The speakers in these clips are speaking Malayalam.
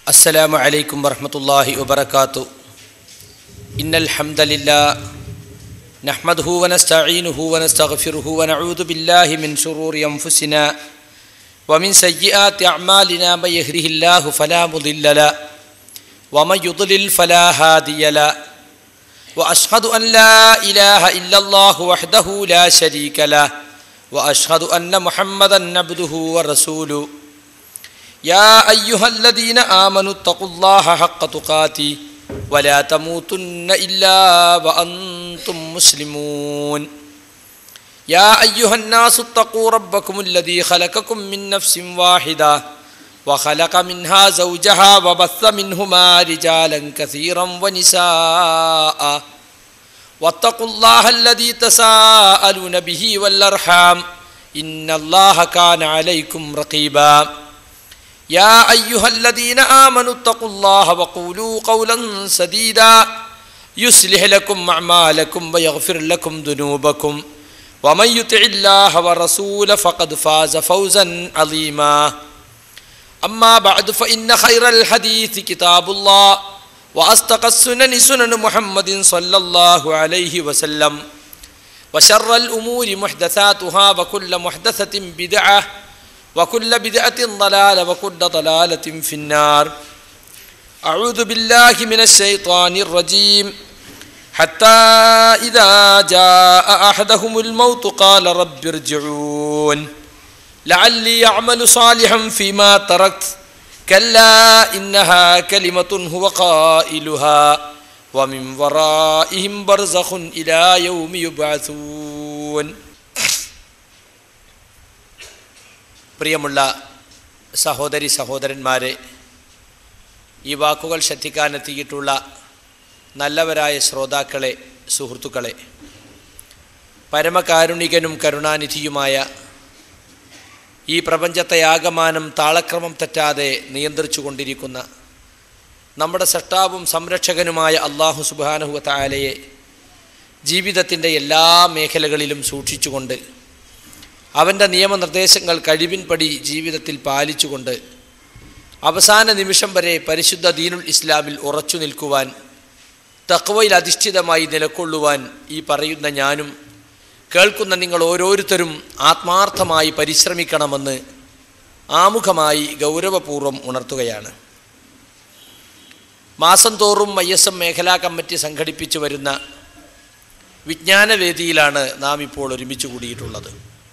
السلام عليكم ورحمة الله وبركاته إن الحمد لله نحمده ونستعينه ونستغفره ونعوذ بالله من شرور أنفسنا ومن سيئات أعمالنا من يهده الله فلا مضل له ومن يضلل فلا هادي له وأشهد أن لا إله إلا الله وحده لا شريك له وأشهد أن محمدا عبده ورسوله يا أيها الذين آمنوا اتقوا الله حق تقاته ولا تموتن إلا وأنتم مسلمون يا أيها الناس اتقوا ربكم الذي خلقكم من نفس واحدة وخلق منها زوجها وبث منهما رجالا كثيرا ونساء واتقوا الله الذي تساءلون به والأرحام إن الله كان عليكم رقيبا يا أيها الذين آمنوا اتقوا الله وقولوا قولا سديدا يصلح لكم أعمالكم ويغفر لكم ذنوبكم ومن يطع الله ورسوله فقد فاز فوزا عظيما أما بعد فإن خير الحديث كتاب الله وأصدق السنن سنن محمد صلى الله عليه وسلم وشر الأمور محدثاتها وكل محدثة بدعة وكل بدعة ضلالة وكل ضلالة في النار أعوذ بالله من الشيطان الرجيم حتى إذا جاء أحدهم الموت قال رب ارجعون لعلي أعمل صالحا فيما تركت كلا إنها كلمة هو قائلها ومن ورائهم برزخ إلى يوم يبعثون പ്രിയമുള്ള സഹോദരി സഹോദരന്മാരെ ഈ വാക്കുകൾ ശ്രദ്ധിക്കാനെത്തിയിട്ടുള്ള നല്ലവരായ ശ്രോതാക്കളെ സുഹൃത്തുക്കളെ പരമകാരുണികനും കരുണാനിധിയുമായ ഈ പ്രപഞ്ചത്തെ ആകമാനം താളക്രമം തെറ്റാതെ നിയന്ത്രിച്ചു കൊണ്ടിരിക്കുന്ന നമ്മുടെ സട്ടാവും സംരക്ഷകനുമായ അള്ളാഹു സുബാനുഹു താലയെ ജീവിതത്തിൻ്റെ എല്ലാ മേഖലകളിലും സൂക്ഷിച്ചുകൊണ്ട് അവൻ്റെ നിയമനിർദ്ദേശങ്ങൾ കഴിവിൻപടി ജീവിതത്തിൽ പാലിച്ചുകൊണ്ട് അവസാന നിമിഷം വരെ പരിശുദ്ധ ദീനുൽ ഇസ്ലാമിൽ ഉറച്ചു നിൽക്കുവാൻ തക്വയിൽ അധിഷ്ഠിതമായി നിലക്കൊള്ളുവാൻ ഈ പറയുന്ന ഞാനും കേൾക്കുന്ന നിങ്ങൾ ഓരോരുത്തരും ആത്മാർത്ഥമായി പരിശ്രമിക്കണമെന്ന് ആമുഖമായി ഗൗരവപൂർവ്വം ഉണർത്തുകയാണ് മാസം തോറും ഐ എസ് എം മേഖലാ കമ്മിറ്റി സംഘടിപ്പിച്ചു വരുന്ന വിജ്ഞാനവേദിയിലാണ് നാം ഇപ്പോൾ ഒരുമിച്ച് കൂടിയിട്ടുള്ളത്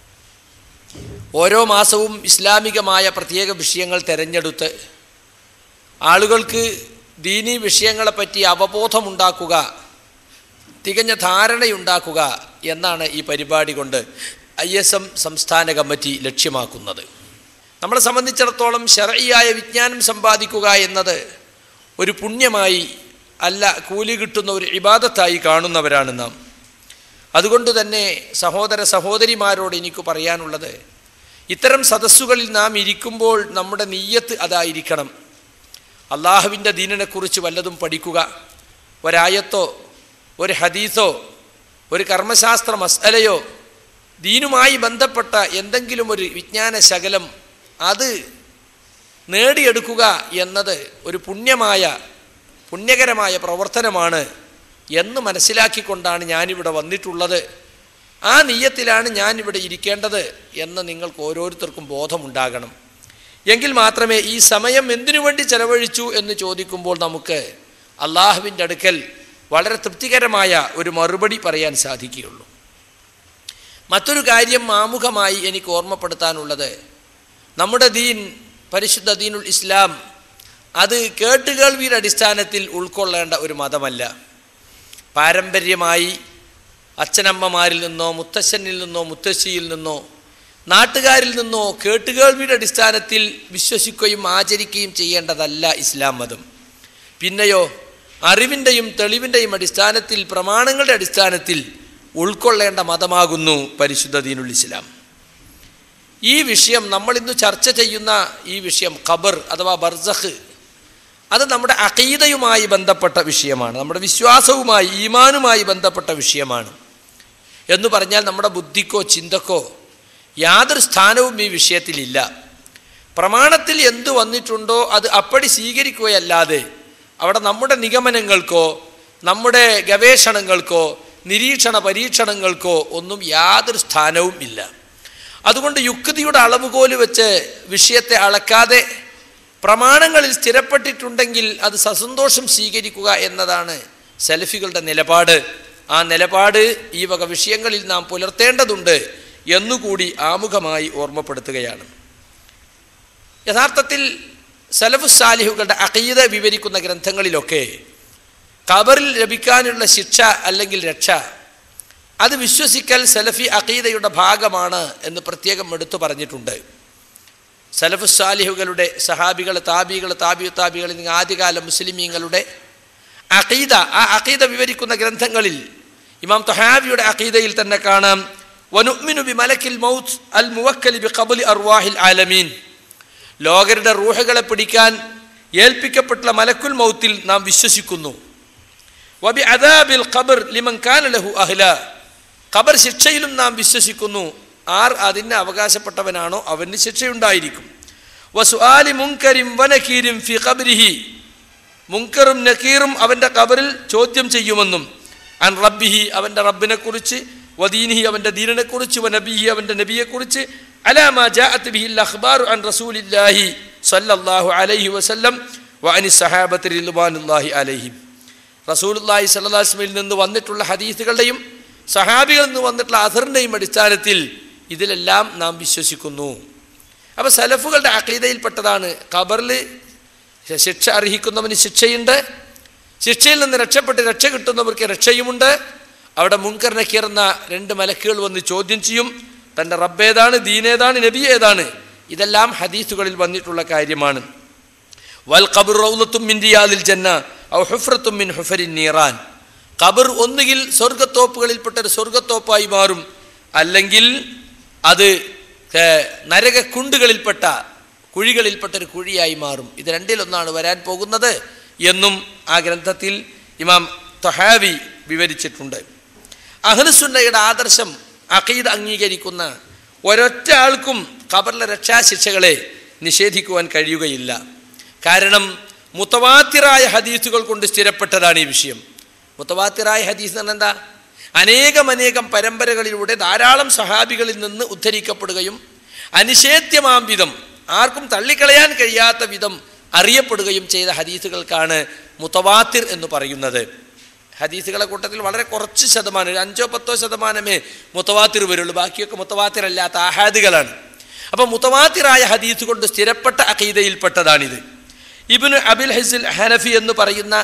ഓരോ മാസവും ഇസ്ലാമികമായ പ്രത്യേക വിഷയങ്ങൾ തിരഞ്ഞെടുത്ത് ആളുകൾക്ക് ദീനീ വിഷയങ്ങളെപ്പറ്റി അവബോധമുണ്ടാക്കുക തികഞ്ഞ ധാരണയുണ്ടാക്കുക എന്നാണ് ഈ പരിപാടി കൊണ്ട് ഐ എസ് എം സംസ്ഥാന കമ്മിറ്റി ലക്ഷ്യമാക്കുന്നത് നമ്മളെ സംബന്ധിച്ചിടത്തോളം ശരയായ വിജ്ഞാനം സമ്പാദിക്കുക എന്നത് ഒരു പുണ്യമായി അല്ല കൂലി കിട്ടുന്ന ഒരു ഇബാദത്തായി കാണുന്നവരാണ് നാം അതുകൊണ്ട് തന്നെ സഹോദര സഹോദരിമാരോട് എനിക്ക് പറയാനുള്ളത് ഇത്തരം സദസ്സുകളിൽ നാം ഇരിക്കുമ്പോൾ നമ്മുടെ നീയത്ത് അതായിരിക്കണം അള്ളാഹുവിൻ്റെ ദീനിനെക്കുറിച്ച് വല്ലതും പഠിക്കുക ഒരായത്തോ ഒരു ഹദീസോ ഒരു കർമ്മശാസ്ത്ര മസലയോ ദീനുമായി ബന്ധപ്പെട്ട എന്തെങ്കിലും ഒരു വിജ്ഞാന ശകലം അത് നേടിയെടുക്കുക എന്നത് ഒരു പുണ്യമായ പുണ്യകരമായ പ്രവർത്തനമാണ് എന്ന് മനസ്സിലാക്കിക്കൊണ്ടാണ് ഞാനിവിടെ വന്നിട്ടുള്ളത് ആ നീയത്തിലാണ് ഞാനിവിടെ ഇരിക്കേണ്ടത് എന്ന് നിങ്ങൾക്ക് ഓരോരുത്തർക്കും ബോധമുണ്ടാകണം എങ്കിൽ മാത്രമേ ഈ സമയം എന്തിനു വേണ്ടി ചെലവഴിച്ചു എന്ന് ചോദിക്കുമ്പോൾ നമുക്ക് അള്ളാഹുവിൻ്റെ അടുക്കൽ വളരെ തൃപ്തികരമായ ഒരു മറുപടി പറയാൻ സാധിക്കുകയുള്ളൂ മറ്റൊരു കാര്യം ആമുഖമായി എനിക്ക് ഓർമ്മപ്പെടുത്താനുള്ളത് നമ്മുടെ ദീൻ പരിശുദ്ധ ദീനുൽ ഇസ്ലാം അത് കേട്ടുകേൾവിയുടെ അടിസ്ഥാനത്തിൽ ഉൾക്കൊള്ളേണ്ട ഒരു മതമല്ല പാരമ്പര്യമായി അച്ഛനമ്മമാരിൽ നിന്നോ മുത്തശ്ശനിൽ നിന്നോ മുത്തശ്ശിയിൽ നിന്നോ നാട്ടുകാരിൽ നിന്നോ കേട്ടുകേൾവിയുടെ അടിസ്ഥാനത്തിൽ വിശ്വസിക്കുകയും ആചരിക്കുകയും ചെയ്യേണ്ടതല്ല ഇസ്ലാം മതം പിന്നെയോ അറിവിൻ്റെയും തെളിവിൻ്റെയും അടിസ്ഥാനത്തിൽ പ്രമാണങ്ങളുടെ അടിസ്ഥാനത്തിൽ ഉൾക്കൊള്ളേണ്ട മതമാകുന്നു പരിശുദ്ധ ദീനുൽ ഇസ്ലാം ഈ വിഷയം നമ്മൾ ഇന്ന് ചർച്ച ചെയ്യുന്ന ഈ വിഷയം ഖബർ അഥവാ ബർസഖ് അത് നമ്മുടെ അഖീദയുമായി ബന്ധപ്പെട്ട വിഷയമാണ് നമ്മുടെ വിശ്വാസവുമായി ഈമാനുമായി ബന്ധപ്പെട്ട വിഷയമാണ് എന്ന് പറഞ്ഞാൽ നമ്മുടെ ബുദ്ധിക്കോ ചിന്തക്കോ യാതൊരു സ്ഥാനവും ഈ വിഷയത്തിലില്ല പ്രമാണത്തിൽ എന്തു വന്നിട്ടുണ്ടോ അത് അപ്പടി സ്വീകരിക്കുകയല്ലാതെ അവിടെ നമ്മുടെ നിഗമനങ്ങൾക്കോ നമ്മുടെ ഗവേഷണങ്ങൾക്കോ നിരീക്ഷണ പരീക്ഷണങ്ങൾക്കോ ഒന്നും യാതൊരു സ്ഥാനവും ഇല്ല അതുകൊണ്ട് യുക്തിയുടെ അളവുകോല് വെച്ച് വിഷയത്തെ അളക്കാതെ പ്രമാണങ്ങളിൽ സ്ഥിരപ്പെട്ടിട്ടുണ്ടെങ്കിൽ അത് സസന്തോഷം സ്വീകരിക്കുക എന്നതാണ് സെൽഫികളുടെ നിലപാട് ആ നിലപാട് ഈ വക വിഷയങ്ങളിൽ നാം പുലർത്തേണ്ടതുണ്ട് എന്നുകൂടി ആമുഖമായി ഓർമ്മപ്പെടുത്തുകയാണ് യഥാർത്ഥത്തിൽ സലഫു സാലിഹുകളുടെ അഖീദ വിവരിക്കുന്ന ഗ്രന്ഥങ്ങളിലൊക്കെ ഖബറിൽ ലഭിക്കാനുള്ള ശിക്ഷ അല്ലെങ്കിൽ രക്ഷ അത് വിശ്വസിക്കൽ സലഫി അഖീദയുടെ ഭാഗമാണ് എന്ന് പ്രത്യേകം എടുത്തു പറഞ്ഞിട്ടുണ്ട് സലഫു സാലിഹുകളുടെ സഹാബികൾ താബികൾ താബി താബികൾ എന്നിങ്ങനെ ആദ്യകാല മുസ്ലിമീങ്ങളുടെ അഖീദ ആ അഖീദ വിവരിക്കുന്ന ഗ്രന്ഥങ്ങളിൽ ഇമാം തൊഹാബിയുടെ അഖീദയിൽ തന്നെ കാണാം വനുമിനു ബി മലക്കിൽ മൗത്ത് അൽ മുവക്കലി ബി ഖബലി അർവാഹിൽ ആലമീൻ ലോകരുടെ റൂഹകളെ പിടിക്കാൻ ഏൽപ്പിക്കപ്പെട്ട മലക്കുൽ മൗത്തിൽ നാം വിശ്വസിക്കുന്നു വബി അദാബിൽ ഖബർ ലിമൻ കാന ലഹു അഹ്ല ഖബർ ശിക്ഷയിലും നാം വിശ്വസിക്കുന്നു ആർ അതിന് അവകാശപ്പെട്ടവനാണോ അവന് ശിക്ഷയുണ്ടായിരിക്കും വസുആലി മുൻകരിം വനക്കീരും ഫി ഖബരിഹി മുൻകറും നക്കീറും അവൻ്റെ ഖബറിൽ ചോദ്യം ചെയ്യുമെന്നും അൻ റബ്ബിഹി അവൻ്റെ റബ്ബിനെക്കുറിച്ച് വദീനിഹി അവൻ്റെ ദീനിനെക്കുറിച്ച് വനബിഹി അവൻ്റെ നബിയെക്കുറിച്ച് അലാമ ജാഅത്ത് ബിഹിൽ അഖ്ബാർ അൻ റസൂലില്ലാഹി സല്ലല്ലാഹു അലൈഹി വസല്ലം വഅനി സഹാബത്ത് റിദ്വാനുല്ലാഹി അലൈഹിം റസൂലുല്ലാഹി സല്ലാസ്മയിൽ നിന്ന് വന്നിട്ടുള്ള ഹദീസുകളുടെയും സഹാബികളിൽ നിന്ന് വന്നിട്ടുള്ള അഥറിൻ്റെയും അടിസ്ഥാനത്തിൽ ഇതിലെല്ലാം നാം വിശ്വസിക്കുന്നു അപ്പോൾ സലഫുകളുടെ അഖീദയിൽപ്പെട്ടതാണ് ഖബറിൽ ശിക്ഷ അർഹിക്കുന്നവന് ശിക്ഷയുണ്ട് ശിക്ഷയിൽ നിന്ന് രക്ഷപ്പെട്ട് രക്ഷ കിട്ടുന്നവർക്ക് രക്ഷയുമുണ്ട് അവിടെ മുൻകർ നക്കീർന്ന രണ്ട് മലക്കുകൾ വന്ന് ചോദ്യം ചെയ്യും തൻ്റെ റബ്ബേതാണ് ദീനേതാണ് നബി ഏതാണ് ഇതെല്ലാം ഹദീസുകളിൽ വന്നിട്ടുള്ള കാര്യമാണ് വൽ ഖബർ റൗലത്തും മിൻ റിയാദിൽ ജന്ന ഔ ഹുഫ്രത്തും മിൻ ഹുഫരിൻ നീറാൻ ഖബർ ഒന്നുകിൽ സ്വർഗത്തോപ്പുകളിൽപ്പെട്ട ഒരു സ്വർഗത്തോപ്പായി മാറും അല്ലെങ്കിൽ അത് ഏർ, നരകക്കുണ്ടുകളിൽപ്പെട്ട കുഴികളിൽപ്പെട്ട ഒരു കുഴിയായി മാറും ഇത് രണ്ടിലൊന്നാണ് വരാൻ പോകുന്നത് എന്നും ആ ഗ്രന്ഥത്തിൽ ഇമാം തൊഹാവി വിവരിച്ചിട്ടുണ്ട് അഹ്ലുസുന്നയുടെ ആദർശം അഖീദ് അംഗീകരിക്കുന്ന ഒരൊറ്റ ആൾക്കും ഖബറിലെ രക്ഷാശിക്ഷകളെ നിഷേധിക്കുവാൻ കഴിയുകയില്ല കാരണം മുത്തവാത്തിറായ ഹദീസുകൾ കൊണ്ട് സ്ഥിരപ്പെട്ടതാണ് ഈ വിഷയം മുത്തവാത്തിറായ ഹദീസ് എന്ന് പറഞ്ഞാൽ എന്താ അനേകം അനേകം പരമ്പരകളിലൂടെ ധാരാളം സഹാബികളിൽ നിന്ന് ഉദ്ധരിക്കപ്പെടുകയും അനിഷേധ്യമാം വിധം ആർക്കും തള്ളിക്കളയാൻ കഴിയാത്ത വിധം അറിയപ്പെടുകയും ചെയ്ത ഹദീസുകൾക്കാണ് മുത്തവാത്തിർ എന്ന് പറയുന്നത് ഹദീസുകളെ കൂട്ടത്തിൽ വളരെ കുറച്ച് ശതമാനം ഒരു അഞ്ചോ പത്തോ ശതമാനമേ മുത്തവാത്തിർ വരുള്ളൂ ബാക്കിയൊക്കെ മുത്തവാത്തിരല്ലാത്ത ആഹാദുകളാണ് അപ്പോൾ മുത്തവാത്തിറായ ഹദീസ് കൊണ്ട് സ്ഥിരപ്പെട്ട അഖീദയിൽപ്പെട്ടതാണിത് ഇബിന് അബിൽ ഹസിൽ ഹനഫി എന്ന് പറയുന്ന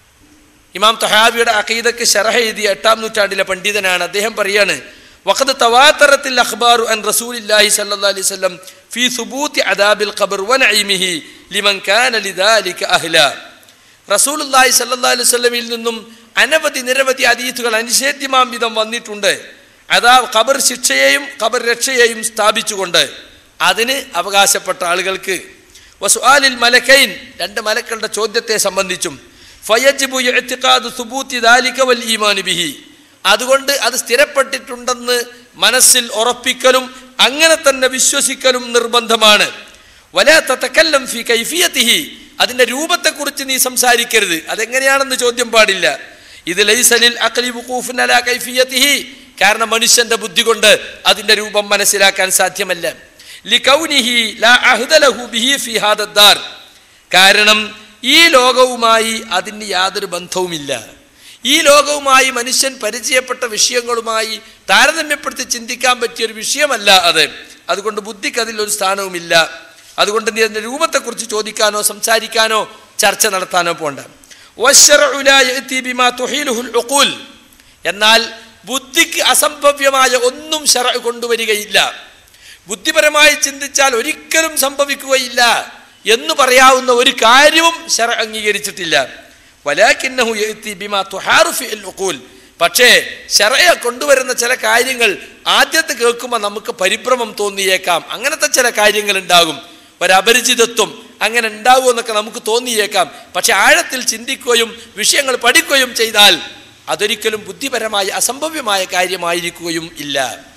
ഇമാം തഹാബിയുടെ അഖീദക്ക് ഷറഹ എഴുതിയ എട്ടാം നൂറ്റാണ്ടിലെ പണ്ഡിതനാണ് അദ്ദേഹം പറയാണ് വഖദ് തവാത്തറത്തിൽ അഖ്ബാറു അൻ റസൂലില്ലാഹി സല്ലല്ലാഹു അലൈഹി വസല്ലം ഫീ സുബൂത്തി അദാബിൽ ഖബർ വനഈമിഹി ലിമൻ കാന ലിദാലിക അഹ്ല റസൂലുള്ളാഹി സല്ലല്ലാഹു അലൈഹി വസല്ലമിൽ നിന്നും അനവധി നിരവധി അതീതുകൾ അനിഷേധ്യമാം വിധം വന്നിട്ടുണ്ട് അതാ ഖബർ ശിക്ഷയെയും ഖബർ രക്ഷയെയും സ്ഥാപിച്ചുകൊണ്ട് അതിന് അവകാശപ്പെട്ട ആളുകൾക്ക് വസുആലിൽ മലക്കൈൻ രണ്ട് മലക്കളുടെ ചോദ്യത്തെ സംബന്ധിച്ചും ഫയജിബു ഇഅ്തിഖാദു സുബൂത്തി ദാലിക വൽ ഈമാനു ബിഹി അതുകൊണ്ട് അത് സ്ഥിരപ്പെട്ടിട്ടുണ്ടെന്ന് മനസ്സിൽ ഉറപ്പിക്കലും അങ്ങനെ തന്നെ വിശ്വസിക്കലും നിർബന്ധമാണ് വലാ തതകല്ലം ഫി കൈഫിയത്തിഹി അതിൻ്റെ രൂപത്തെക്കുറിച്ച് നീ സംസാരിക്കരുത് അതെങ്ങനെയാണെന്ന് ചോദ്യം പാടില്ല ഇത് ലൈസലിൽ അഖലി വുഖൂഫുൻ അലാ കൈഫിയത്തിഹി കാരണം മനുഷ്യന്റെ ബുദ്ധി കൊണ്ട് അതിൻ്റെ രൂപം മനസ്സിലാക്കാൻ സാധ്യമല്ല ലികൗനിഹി ലാ അഹ്ദ ലഹു ബിഹി ഫി ഹാദദ്ദാർ കാരണം ഈ ലോകവുമായി അതിന് യാതൊരു ബന്ധവുമില്ല ഈ ലോകവുമായി മനുഷ്യൻ പരിചയപ്പെട്ട വിഷയങ്ങളുമായി താരതമ്യപ്പെടുത്തി ചിന്തിക്കാൻ പറ്റിയ ഒരു വിഷയമല്ല അത് അതുകൊണ്ട് ബുദ്ധിക്ക് അതിൽ ഒരു സ്ഥാനവുമില്ല അതുകൊണ്ട് നീ അതിൻ്റെ രൂപത്തെക്കുറിച്ച് ചോദിക്കാനോ സംസാരിക്കാനോ ചർച്ച നടത്താനോ പോണ്ട വശ്ശറഉ ലാ യഅതി ബിമാ തുഹീലുഹുൽ ഉഖൂൽ. എന്നാൽ ബുദ്ധിക്ക് അസംഭവ്യമായ ഒന്നും ഷറ കൊണ്ടുവരികയില്ല ബുദ്ധിപരമായി ചിന്തിച്ചാൽ ഒരിക്കലും സംഭവിക്കുകയില്ല എന്ന് പറയാവുന്ന ഒരു കാര്യവും ശര അംഗീകരിച്ചിട്ടില്ല വലാക്കിന്നഹു യഅതി ബിമാ തുഹാറു ഫിൽ ഉഖൂൽ പക്ഷേ ശറയ കൊണ്ടുവരുന്ന ചില കാര്യങ്ങൾ ആദ്യത്തെ കേൾക്കുമ്പോൾ നമുക്ക് പരിഭ്രമം തോന്നിയേക്കാം അങ്ങനത്തെ ചില കാര്യങ്ങൾ ഉണ്ടാകും ഒരപരിചിതത്വം അങ്ങനെ ഉണ്ടാകുമെന്നൊക്കെ നമുക്ക് തോന്നിയേക്കാം പക്ഷെ ആഴത്തിൽ ചിന്തിക്കുകയും വിഷയങ്ങൾ പഠിക്കുകയും ചെയ്താൽ അതൊരിക്കലും ബുദ്ധിപരമായ അസംഭവ്യമായ കാര്യമായിരിക്കുകയും ഇല്ല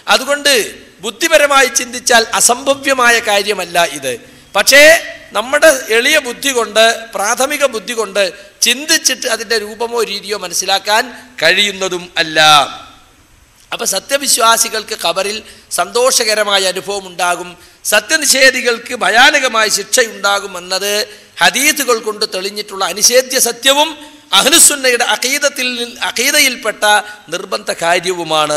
അതുകൊണ്ട് ബുദ്ധിപരമായി ചിന്തിച്ചാൽ അസംഭവ്യമായ കാര്യമല്ല ഇത് പക്ഷേ നമ്മുടെ എളിയ ബുദ്ധി കൊണ്ട് പ്രാഥമിക ബുദ്ധി കൊണ്ട് ചിന്തിച്ചിട്ട് അതിൻ്റെ രൂപമോ രീതിയോ മനസ്സിലാക്കാൻ കഴിയുന്നതും അല്ല അപ്പം സത്യവിശ്വാസികൾക്ക് ഖബറിൽ സന്തോഷകരമായ അനുഭവം ഉണ്ടാകും സത്യനിഷേധികൾക്ക് ഭയാനകമായ ശിക്ഷയുണ്ടാകും എന്നത് ഹദീത്തുകൾ കൊണ്ട് തെളിഞ്ഞിട്ടുള്ള അനിഷേധ്യ സത്യവും അഹ്ലുസുന്നയുടെ അഖീദത്തിൽ അഖീദയിൽപ്പെട്ട നിർബന്ധ കാര്യവുമാണ്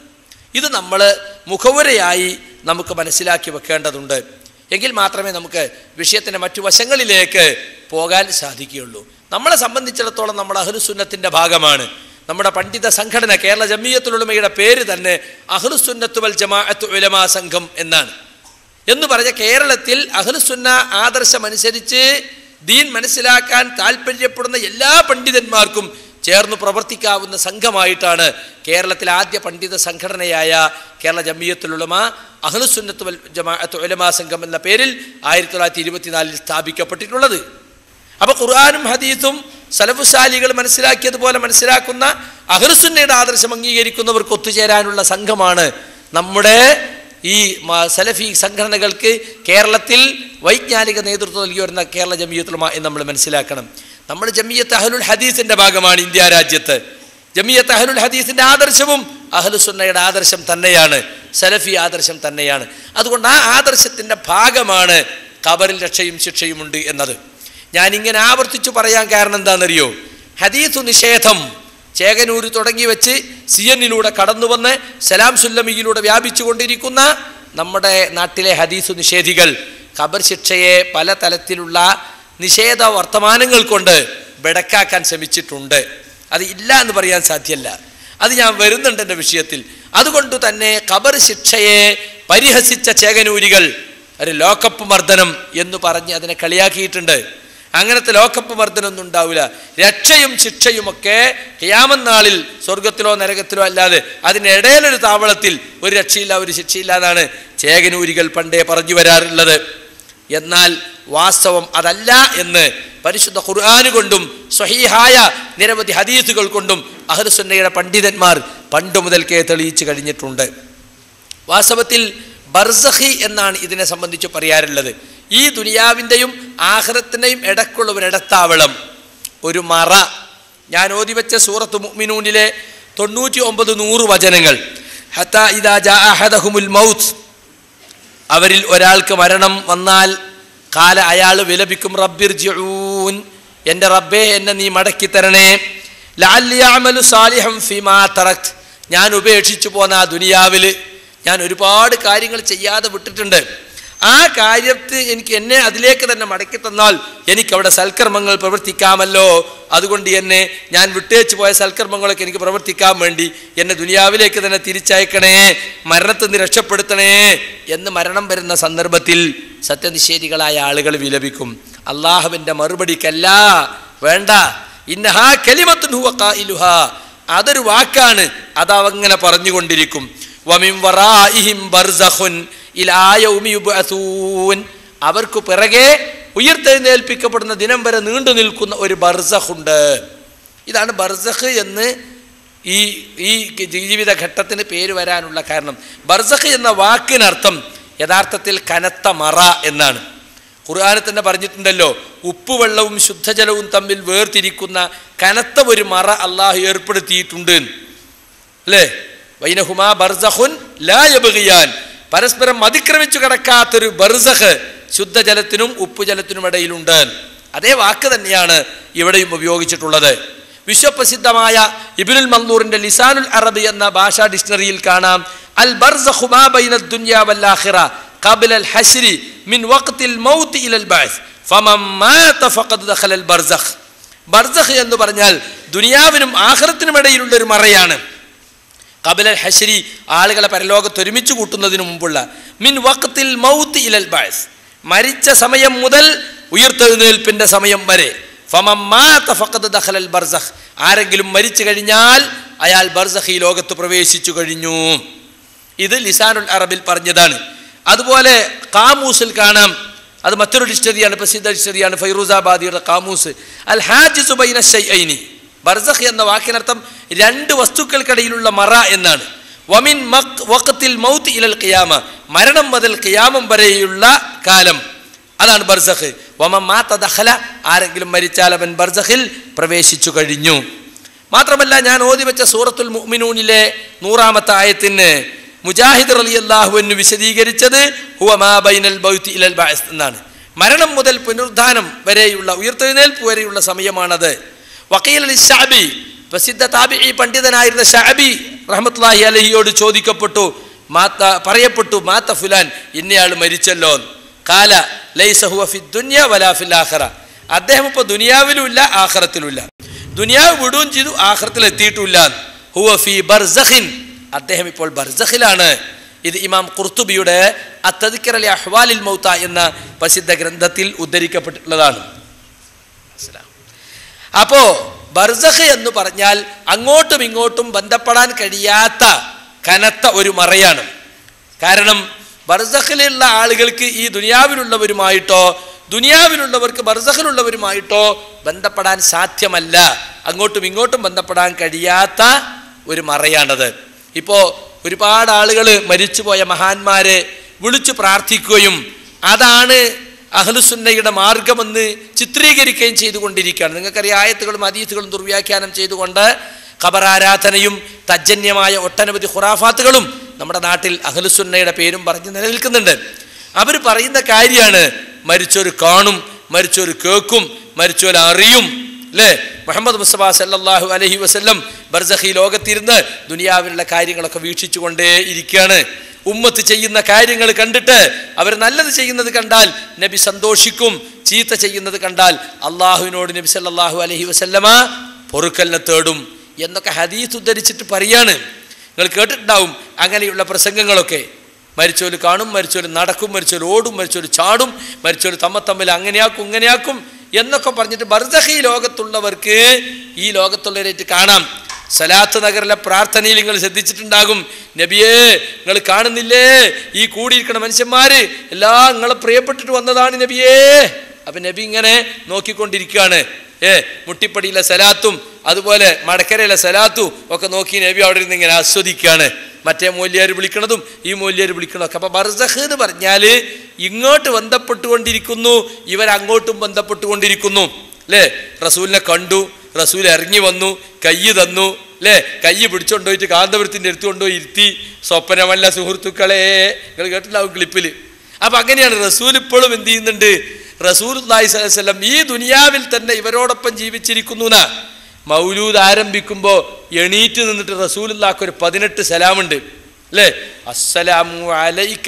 ഇത് നമ്മൾ മുഖവുരയായി നമുക്ക് മനസ്സിലാക്കി വെക്കേണ്ടതുണ്ട് എങ്കിൽ മാത്രമേ നമുക്ക് വിഷയത്തിൻ്റെ മറ്റു വശങ്ങളിലേക്ക് പോകാൻ സാധിക്കുകയുള്ളൂ നമ്മളെ സംബന്ധിച്ചിടത്തോളം നമ്മൾ അഹ്ലുസുന്നത്തിൻ്റെ ഭാഗമാണ് നമ്മുടെ പണ്ഡിത സംഘടന കേരള ജമീയത്തുലുമയുടെ പേര് തന്നെ അഹ്ലുസുന്നത്ത് വൽ ജമാഅത്ത് ഉലമാ സംഘം എന്നാണ് എന്ന് പറഞ്ഞ കേരളത്തിൽ അഹ്ലുസുന്ന ആദർശമനുസരിച്ച് ദീൻ മനസ്സിലാക്കാൻ താല്പര്യപ്പെടുന്ന എല്ലാ പണ്ഡിതന്മാർക്കും ചേർന്ന് പ്രവർത്തിക്കാവുന്ന സംഘമായിട്ടാണ് കേരളത്തിലെ ആദ്യ പണ്ഡിത സംഘടനയായ കേരള ജമീയത്തുലുളമ അഹ്ലുസുന്നത്ത് വൽ ജമാഅത്ത് ഉലമാ സംഘം എന്ന പേരിൽ ആയിരത്തി തൊള്ളായിരത്തി ഇരുപത്തിനാലിൽ സ്ഥാപിക്കപ്പെട്ടിട്ടുള്ളത് അപ്പോൾ ഖുർആാനും ഹദീസും സലഫുസാലികൾ മനസ്സിലാക്കിയതുപോലെ മനസ്സിലാക്കുന്ന അഹ്ലുസുന്നയുടെ ആദർശം അംഗീകരിക്കുന്നവർക്ക് ഒത്തുചേരാനുള്ള സംഘമാണ് നമ്മുടെ ഈ മ- സലഫി സംഘടനകൾക്ക് കേരളത്തിൽ വൈജ്ഞാനിക നേതൃത്വം നൽകി വരുന്ന കേരള ജമിയത്തുലമ എന്ന് നമ്മൾ മനസ്സിലാക്കണം നമ്മൾ ജമിയത്ത് അഹ്ലുൽ ഹദീസിൻ്റെ ഭാഗമാണ് ഇന്ത്യ രാജ്യത്ത് ജമിയത്ത് അഹ്ലുൽ ഹദീസിൻ്റെ ആദർശവും അഹ്ലുസുന്നയുടെ ആദർശം തന്നെയാണ് സലഫി ആദർശം തന്നെയാണ് അതുകൊണ്ട് ആ ആദർശത്തിൻ്റെ ഭാഗമാണ് ഖബറിൽ രക്ഷയും ശിക്ഷയുമുണ്ട് എന്നത് ഞാൻ ഇങ്ങനെ ആവർത്തിച്ചു പറയാൻ കാരണം എന്താണെന്നറിയോ ഹദീസു നിഷേധം ചേകനൂര് തുടങ്ങി വെച്ച് സി എന്നിലൂടെ കടന്നു വന്ന് സലാം സുല്ലമിയിലൂടെ വ്യാപിച്ചുകൊണ്ടിരിക്കുന്ന നമ്മുടെ നാട്ടിലെ ഹദീസു നിഷേധികൾ ഖബർ ശിക്ഷയെ പല തലത്തിലുള്ള നിഷേധ വർത്തമാനങ്ങൾ കൊണ്ട് ബെടക്കാക്കാൻ ശ്രമിച്ചിട്ടുണ്ട് അത് ഇല്ല എന്ന് പറയാൻ സാധ്യമല്ല അത് ഞാൻ വരുന്നുണ്ട് എൻ്റെ വിഷയത്തിൽ അതുകൊണ്ട് തന്നെ ഖബർ ശിക്ഷയെ പരിഹസിച്ച ചേകനൂരികൾ ഒരു ലോക്കപ്പ് മർദ്ദനം എന്ന് പറഞ്ഞ് അതിനെ കളിയാക്കിയിട്ടുണ്ട് അങ്ങനത്തെ ലോക്കപ്പ് മർദ്ദനമൊന്നും ഉണ്ടാവില്ല രക്ഷയും ശിക്ഷയുമൊക്കെ ഖിയാമന്നാളിൽ സ്വർഗത്തിലോ നരകത്തിലോ അല്ലാതെ അതിനിടയിലൊരു താവളത്തിൽ ഒരു രക്ഷയില്ല ഒരു ശിക്ഷയില്ല എന്നാണ് ചേകനൂരികൾ പണ്ടേ പറഞ്ഞു വരാറുള്ളത് എന്നാൽ വാസ്തവം അതല്ല എന്ന് പരിശുദ്ധ ഖുർആാന് കൊണ്ടും സ്വഹീഹായ നിരവധി ഹദീസുകൾ കൊണ്ടും അഹ്ലുസുന്നയുടെ പണ്ഡിതന്മാർ പണ്ട് മുതൽക്കേ തെളിയിച്ചു കഴിഞ്ഞിട്ടുണ്ട് വാസ്തവത്തിൽ ബർസഖി എന്നാണ് ഇതിനെ സംബന്ധിച്ച് പറയാറുള്ളത് ഈ ദുനിയാവിൻ്റെയും ആഹ്റത്തിൻ്റെയും ഇടക്കുള്ള ഒരു ഇടത്താവളം ഒരു മറ ഞാൻ ഓതി വെച്ച സൂറത്ത് മുഅ്മിനൂനിലെ തൊണ്ണൂറ്റി ഒമ്പത് നൂറ് വചനങ്ങൾ ഹത്ത ഇദാ ജാ അഹദഹുമുൽ മൗത്ത് അവരിൽ ഒരാൾക്ക് മരണം വന്നാൽ കാല അയാൾ വിലപിക്കും റബ്ബിർ ജിഊൻ എൻ്റെ റബ്ബേ എന്നെ നീ മടക്കി തരണേ ലാല്യാമലു സാലിഹം ഫിമാ തറക്ത് ഞാൻ ഉപേക്ഷിച്ചു പോന്ന ആ ദുനിയാവിൽ ഞാൻ ഒരുപാട് കാര്യങ്ങൾ ചെയ്യാതെ വിട്ടിട്ടുണ്ട് ആ കാര്യത്തിൽ എനിക്ക് എന്നെ അതിലേക്ക് തന്നെ മടക്കി തന്നാൽ എനിക്കവിടെ സൽക്കർമ്മങ്ങൾ പ്രവർത്തിക്കാമല്ലോ അതുകൊണ്ട് എന്നെ ഞാൻ വിട്ടേച്ചു പോയ സൽക്കർമ്മങ്ങളൊക്കെ എനിക്ക് പ്രവർത്തിക്കാൻ വേണ്ടി എന്നെ ദുനിയാവിലേക്ക് തന്നെ തിരിച്ചയക്കണേ മരണത്തിൽ നിന്ന് രക്ഷപ്പെടുത്തണേ എന്ന് മരണം വരുന്ന സന്ദർഭത്തിൽ സത്യനിഷേധികളായ ആളുകൾ വിലപിക്കും അള്ളാഹുവിൻ്റെ മറുപടിക്കല്ല വേണ്ട ഇന്നഹാ കലിമത്തുഹുവ ഖായിലുഹ അതൊരു വാക്കാണ് അതവങ്ങനെ പറഞ്ഞുകൊണ്ടിരിക്കും വമിൻ വറാഇഹിം ബർസഖുൻ ഇലാ യൗമി യുബ്അസൂൻ അവർക്ക് പിറകെ ഉയർത്തെഴുന്നേൽപ്പിക്കപ്പെടുന്ന ദിനം വരെ നീണ്ടു നിൽക്കുന്ന ഒരു ബർസഖുണ്ട് ഇതാണ് ബർസഖ് എന്ന് ഈ ഈ ജീവിത ഘട്ടത്തിന് പേര് വരാനുള്ള കാരണം ബർസഖ് എന്ന വാക്കിനർത്ഥം യഥാർത്ഥത്തിൽ കനത്ത മറ എന്നാണ് ഖുർആാനിൽ തന്നെ പറഞ്ഞിട്ടുണ്ടല്ലോ ഉപ്പുവെള്ളവും ശുദ്ധജലവും തമ്മിൽ വേർതിരിക്കുന്ന കനത്ത ഒരു മറ അള്ളാഹു ഏർപ്പെടുത്തിയിട്ടുണ്ട് എന്ന്. അല്ലേ വൈനഹുമാ ബർസഖുൻ ലാ യബ്ഗിയാൻ പരസ്പരം അതിക്രമിച്ചു കിടക്കാത്തൊരു ബർസഖ് ശുദ്ധജലത്തിനും ഉപ്പുജലത്തിനും ഇടയിലുണ്ട് അതേ വാക്ക് തന്നെയാണ് ഇവിടെയും ഉപയോഗിച്ചിട്ടുള്ളത് വിശ്വപ്രസിദ്ധമായ ഇബിനുൽ മന്ദൂറിന്റെ ലിസാനുൽ അറബി എന്ന ഭാഷാ ഡിക്ഷണറിയിൽ കാണാം അൽ ബർസഖു മാ ബൈന ദുനിയ വൽ ആഖിറ قبل الحشر من وقت الموت الى البعث فمن مات فقد دخل البرزخ ബർസഖ് എന്ന് പറഞ്ഞാൽ ദുനിയാവിനും ആഖിറത്തിനും ഇടയിലുള്ള ഒരു മറയാണ് കബലൽ ഹഷരി ആളുകളെ പരലോകത്ത് ഒരുമിച്ച് കൂട്ടുന്നതിന് മുമ്പുള്ള മിൻ വക്തിൽ മൗത്ത് ഇലൽ ബാസ് മരിച്ച സമയം മുതൽ ഉയർത്തെഴുന്നേൽപ്പിന്റെ സമയം വരെ ഫമമ്മാത്ത ഫഖദ് ദഖലൽ ബർസഖ് ആരെങ്കിലും മരിച്ചു കഴിഞ്ഞാൽ അയാൾ ബർസഖ് ഈ ലോകത്ത് പ്രവേശിച്ചു കഴിഞ്ഞു ഇത് ലിസാനുൽ അറബിൽ പറഞ്ഞതാണ് അതുപോലെ കാമൂസിൽ കാണാം അത് മറ്റൊരു ഡിക്ഷണറിയാണ് പ്രസിദ്ധ ഡിക്ഷണറിയാണ് ഫൈറൂസാബാദിയുടെ കാമൂസ് അൽ ഹാജിസു ബൈന ഷൈഅൈനി ബർസഖ് എന്ന വാക്കിനർത്ഥം രണ്ട് വസ്തുക്കൾക്കിടയിലുള്ള മറ എന്നാണ് വമിൻ മക് വഖത്തിൽ മൗത്ത് ഇലൽ ഖിയാമ മരണം മുതൽ ഖിയാമം വരെയുള്ള കാലം അതാണ് ബർസഖ് വമ മാത്ത ദഖല ആരെങ്കിലും മരിച്ചാൽ അവൻ ബർസഖിൽ പ്രവേശിച്ചു കഴിഞ്ഞു മാത്രമല്ല ഞാൻ ഓതി വെച്ച സൂറത്തുൽ മുഅ്മിനൂനിലെ നൂറാമത്തെ ആയത്തിന് മുജാഹിദ് അലി അള്ളാഹുവിന് വിശദീകരിച്ചത് ഹുവ മാ ബൈനൽ ബൗത്തി ഇലൽ ബഅസ് എന്നാണ് മരണം മുതൽ പുനരുദ്ധാനം വരെയുള്ള ഉയർത്തെഴുന്നേൽപ്പ് വരെയുള്ള സമയമാണത് വക്കീൽ അലി ഷാബി പ്രസിദ്ധ താബിഈ പണ്ഡിതനായിരുന്ന ഷാബി റഹ്മത്തുള്ളാഹി അലഹിയോട് ചോദിക്കപ്പെട്ടു മാത്ത പറയപ്പെട്ടു മാത്ത ഫുലാൻ ഇന്നയാൾ മരിച്ചല്ലോ കാല ലൈസ ഹുവ ഫി ദുനിയ വലാ ഫിൽ ആഖിറ അദ്ദേഹം ഇപ്പോൾ ദുനിയാവിലുമില്ല ആഖിറത്തിലുമില്ല ദുനിയാവ് വിടുകയും ചെയ്തു ആഖിറത്തിൽ എത്തിയിട്ടില്ല ഹുവ ഫി ബർസഖിൻ അദ്ദേഹം ഇപ്പോൾ ബർസഖിലാണ് ഇത് ഇമാം ഖുർത്തുബിയുടെ അത്തദിക്കർ അലി അഹ്വാലിൽ മൗത്ത എന്ന പ്രസിദ്ധ ഗ്രന്ഥത്തിൽ ഉദ്ധരിക്കപ്പെട്ടിട്ടുള്ളതാണ് അപ്പോ ബർസഖ് എന്ന് പറഞ്ഞാൽ അങ്ങോട്ടും ഇങ്ങോട്ടും ബന്ധപ്പെടാൻ കഴിയാത്ത കനത്ത ഒരു മറയാണ് കാരണം ബർസഖിലുള്ള ആളുകൾക്ക് ഈ ദുനിയാവിലുള്ളവരുമായിട്ടോ ദുനിയാവിലുള്ളവർക്ക് ബർസഖിലുള്ളവരുമായിട്ടോ ബന്ധപ്പെടാൻ സാധ്യമല്ല അങ്ങോട്ടും ഇങ്ങോട്ടും ബന്ധപ്പെടാൻ കഴിയാത്ത ഒരു മറയാണത് ഇപ്പോൾ ഒരുപാട് ആളുകൾ മരിച്ചുപോയ മഹാന്മാരെ വിളിച്ചു പ്രാർത്ഥിക്കുകയും അതാണ് അഹ്ലുസുന്നയുടെ മാർഗമെന്ന് ചിത്രീകരിക്കുകയും ചെയ്തുകൊണ്ടിരിക്കുകയാണ് നിങ്ങൾക്കറിയാം ആയത്തുകളും അതീത്തുകളും ദുർവ്യാഖ്യാനം ചെയ്തുകൊണ്ട് ഖബറാരാധനയും തജ്ജന്യമായ ഒട്ടനവധി ഖുറാഫാത്തുകളും നമ്മുടെ നാട്ടിൽ അഹ്ലുസുന്നയുടെ പേരും പറഞ്ഞ് നിലനിൽക്കുന്നുണ്ട് അവർ പറയുന്ന കാര്യമാണ് മരിച്ചൊരു കാണും മരിച്ചൊരു കേൾക്കും മരിച്ചൊരു അറിയും അല്ലേ മുഹമ്മദ് മുസ്തഫ സല്ലല്ലാഹു അലൈഹി വസല്ലം ബർസഖി ലോകത്തിരുന്ന് ദുനിയാവിലുള്ള കാര്യങ്ങളൊക്കെ വീക്ഷിച്ചുകൊണ്ടേ ഇരിക്കുകയാണ് ഉമ്മത്ത് ചെയ്യുന്ന കാര്യങ്ങൾ കണ്ടിട്ട് അവർ നല്ലത് ചെയ്യുന്നത് കണ്ടാൽ നബി സന്തോഷിക്കും ചീത്ത ചെയ്യുന്നത് കണ്ടാൽ അള്ളാഹുവിനോട് നബി സല്ലല്ലാഹു അലൈഹി വസല്ലമ പൊറുക്കലിനെ തേടും എന്നൊക്കെ ഹദീസ് ഉദ്ധരിച്ചിട്ട് പറയാണ് നിങ്ങൾ കേട്ടിട്ടുണ്ടാവും അങ്ങനെയുള്ള പ്രസംഗങ്ങളൊക്കെ മരിച്ചോല് കാണും മരിച്ചോല് നടക്കും മരിച്ചോല് ഓടും മരിച്ചോല് ചാടും മരിച്ചോല് തമ്മ തമ്മിൽ അങ്ങനെയാക്കും ഇങ്ങനെയാക്കും എന്നൊക്കെ പറഞ്ഞിട്ട് ബർദഹി ലോകത്തുള്ളവർക്ക് ഈ ലോകത്തുള്ളവരായിട്ട് കാണാം സലാത്ത് നഗറിലെ പ്രാർത്ഥനയിൽ നിങ്ങൾ ശ്രദ്ധിച്ചിട്ടുണ്ടാകും നബിയേ നിങ്ങൾ കാണുന്നില്ലേ ഈ കൂടിയിരിക്കുന്ന മനുഷ്യന്മാര് എല്ലാം നിങ്ങളെ പ്രിയപ്പെട്ടിട്ട് വന്നതാണ് നബിയേ അപ്പൊ നബി ഇങ്ങനെ നോക്കിക്കൊണ്ടിരിക്കുകയാണ് ഏ മുട്ടിപ്പടിയിലെ സലാത്തും അതുപോലെ മടക്കരയിലെ സലാത്തും ഒക്കെ നോക്കി നബി അവിടെ ഇരുന്ന് ഇങ്ങനെ ആസ്വദിക്കുകയാണ് മറ്റേ മൂല്യർ വിളിക്കണതും ഈ മൂല്യർ വിളിക്കണതൊക്കെ അപ്പൊ ബർസഹ് എന്ന് പറഞ്ഞാൽ ഇങ്ങോട്ട് ബന്ധപ്പെട്ടുകൊണ്ടിരിക്കുന്നു ഇവരങ്ങോട്ടും ബന്ധപ്പെട്ടുകൊണ്ടിരിക്കുന്നു അല്ലേ റസൂലിനെ കണ്ടു റസൂൽ ഇറങ്ങി വന്നു കൈ തന്നു അല്ലേ കൈ പിടിച്ചോണ്ടുപോയിട്ട് കാന്തപുരത്തിൻ്റെ അടുത്ത് കൊണ്ടുപോയി ഇരുത്തി സ്വപ്നമല്ല സുഹൃത്തുക്കളെ നിങ്ങൾ കേട്ടിട്ടുണ്ടാവും ക്ലിപ്പിൽ അപ്പൊ അങ്ങനെയാണ് റസൂൽ ഇപ്പോഴും എന്ത് ചെയ്യുന്നുണ്ട് റസൂൽ വസല്ലം ഈ ദുനിയാവിൽ തന്നെ ഇവരോടൊപ്പം ജീവിച്ചിരിക്കുന്നു എന്നാ മൗലൂദ് ആരംഭിക്കുമ്പോൾ എണീറ്റ് നിന്നിട്ട് റസൂലുള്ളാക്ക് ഒരു പതിനെട്ട് സലാമുണ്ട് അല്ലേ അസ്സലാമു അലൈക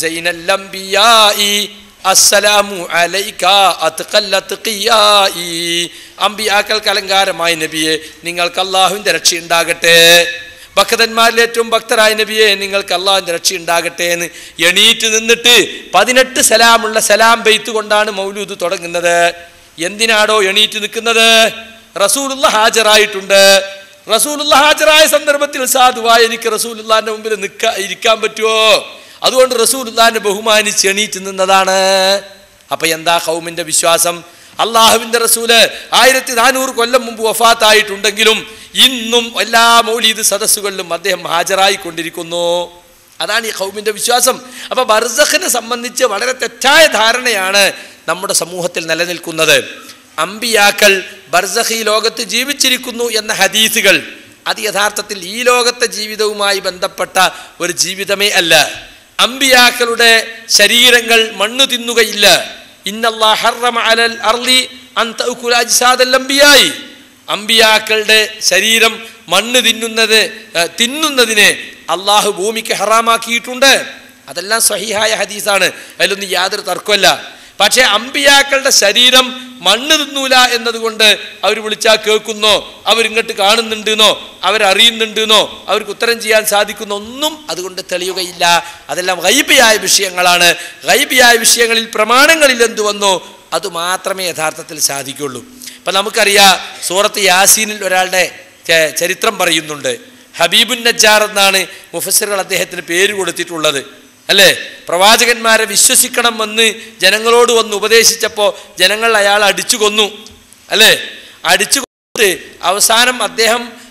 സൈനല്ലംബിയായി അസ്സലാമു അലൈക അത്ഖൽ അത്ഖിയായി അമ്പിയാക്കൾക്ക് അലങ്കാരമായ നബിയെ നിങ്ങൾക്ക് അള്ളാഹുവിൻ്റെ രക്ഷ ഉണ്ടാകട്ടെ ഭക്തന്മാരിൽ ഏറ്റവും ഭക്തരായ നബിയെ നിങ്ങൾക്ക് അള്ളാഹുവിൻ്റെ രക്ഷ ഉണ്ടാകട്ടെ എന്ന് എണീറ്റ് നിന്നിട്ട് പതിനെട്ട് സലാമുള്ള സലാം ബെയ്ത്ത് കൊണ്ടാണ് മൗലൂദ് തുടങ്ങുന്നത് എന്തിനാടോ എണീറ്റ് നിൽക്കുന്നത് റസൂലുള്ള ഹാജരായിട്ടുണ്ട് റസൂലുള്ള ഹാജരായ സന്ദർഭത്തിൽ സാധുവായ എനിക്ക് റസൂലുള്ളാന്റെ മുമ്പിൽ നിൽക്കാ ഇരിക്കാൻ പറ്റുമോ അതുകൊണ്ട് റസൂലുള്ളാനെ ബഹുമാനിച്ച് എണീറ്റ് നിന്നതാണ് അപ്പൊ എന്താ കൗമിന്റെ വിശ്വാസം അള്ളാഹുവിന്റെ റസൂല് ആയിരത്തി നാനൂറ് കൊല്ലം മുമ്പ് വഫാത്തായിട്ടുണ്ടെങ്കിലും ഇന്നും എല്ലാ മൗലീദ് സദസ്സുകളിലും അദ്ദേഹം ഹാജരായിക്കൊണ്ടിരിക്കുന്നു അതാണ് ഈ കൗമിന്റെ വിശ്വാസം അപ്പൊ ബർസഖിനെ സംബന്ധിച്ച് വളരെ തെറ്റായ ധാരണയാണ് നമ്മുടെ സമൂഹത്തിൽ നിലനിൽക്കുന്നത് അമ്പിയാക്കൾ ബർസഖി ലോകത്ത് ജീവിച്ചിരിക്കുന്നു എന്ന ഹദീസുകൾ അത് യഥാർത്ഥത്തിൽ ഈ ലോകത്തെ ജീവിതവുമായി ബന്ധപ്പെട്ട ഒരു ജീവിതമേ അല്ല അമ്പിയാക്കളുടെ ശരീരങ്ങൾ മണ്ണു തിന്നുകയില്ല ഇന്നല്ലാ ഹറമ അലൽ അർളി അൻ തഅകുല അജ്സാദൽ അംബിയായി അമ്പിയാക്കളുടെ ശരീരം മണ്ണ് തിന്നുന്നത് ഏർ, തിന്നുന്നതിനെ അള്ളാഹു ഭൂമിക്ക് ഹറാമാക്കിയിട്ടുണ്ട് അതെല്ലാം സഹിഹായ ഹദീസാണ് അതിലൊന്നും യാതൊരു തർക്കമല്ല പക്ഷേ അമ്പിയാക്കളുടെ ശരീരം മണ്ണ് തിന്നൂല എന്നതുകൊണ്ട് അവർ വിളിച്ചാൽ കേൾക്കുന്നോ അവരിങ്ങോട്ട് കാണുന്നുണ്ടെന്നോ അവരറിയുന്നുണ്ടെന്നോ അവർക്ക് ഉത്തരം ചെയ്യാൻ സാധിക്കുന്ന ഒന്നും അതുകൊണ്ട് തെളിയുകയില്ല അതെല്ലാം ഗൈബിയായ വിഷയങ്ങളാണ് ഗൈബിയായ വിഷയങ്ങളിൽ പ്രമാണങ്ങളിൽ എന്തു വന്നോ അത് മാത്രമേ യഥാർത്ഥത്തിൽ സാധിക്കുള്ളൂ ഇപ്പം നമുക്കറിയാം സൂറത്ത് യാസീനിൽ ഒരാളുടെ ച- ചരിത്രം പറയുന്നുണ്ട് ഹബീബുൻ നജ്ജാർ എന്നാണ് മുഫസ്സിറുകൾ അദ്ദേഹത്തിന് പേര് കൊടുത്തിട്ടുള്ളത് അല്ലേ പ്രവാചകന്മാരെ വിശ്വസിക്കണം എന്ന് ജനങ്ങളോട് വന്ന് ഉപദേശിച്ചപ്പോൾ ജനങ്ങൾ അയാൾ അടിച്ചു കൊന്നു അല്ലേ അടിച്ചു കൊന്നിട്ട് അവസാനം അദ്ദേഹം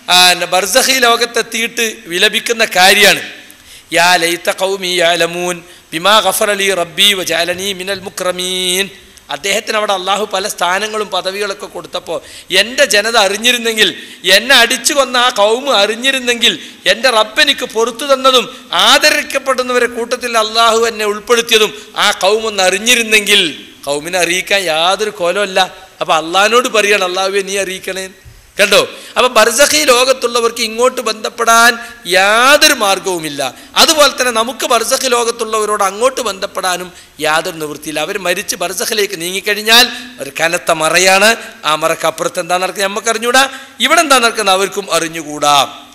ബർസഹി ലോകത്തെത്തിയിട്ട് വിലപിക്കുന്ന കാര്യമാണ് യാ ലൈത്ത കൗമി യാലമൂൻ ബിമാ ഗഫർ അലി റബ്ബി വജാലനി മിനൽ മുക്രമീൻ അദ്ദേഹത്തിന് അവിടെ അള്ളാഹു പല സ്ഥാനങ്ങളും പദവികളൊക്കെ കൊടുത്തപ്പോൾ എൻ്റെ ജനത അറിഞ്ഞിരുന്നെങ്കിൽ എന്നെ അടിച്ചു കൊന്ന ആ കൗമ് അറിഞ്ഞിരുന്നെങ്കിൽ എൻ്റെ റബ്ബെനിക്ക് പൊറത്തു തന്നതും ആദരിക്കപ്പെടുന്നവരെ കൂട്ടത്തിൽ അള്ളാഹു എന്നെ ഉൾപ്പെടുത്തിയതും ആ കൗമൊന്ന് അറിഞ്ഞിരുന്നെങ്കിൽ കൗമിനെ അറിയിക്കാൻ യാതൊരു കോലമല്ല അപ്പം അള്ളാഹിനോട് പറയണം അള്ളാഹുവെ നീ അറിയിക്കണേ കണ്ടോ അപ്പൊ ബർസഖി ലോകത്തുള്ളവർക്ക് ഇങ്ങോട്ട് ബന്ധപ്പെടാൻ യാതൊരു മാർഗവുമില്ല അതുപോലെ തന്നെ നമുക്ക് ബർസഖി ലോകത്തുള്ളവരോട് അങ്ങോട്ട് ബന്ധപ്പെടാനും യാതൊരു നിവൃത്തിയില്ല അവർ മരിച്ച് ബർസഖിലേക്ക് നീങ്ങിക്കഴിഞ്ഞാൽ ഒരു കനത്ത മറയാണ് ആ മറക്കപ്പുറത്ത് എന്താ നടക്കുന്നത് നമുക്ക് അറിഞ്ഞൂടാ ഇവിടെ എന്താ നടക്കുന്നത് അവർക്കും അറിഞ്ഞുകൂടാ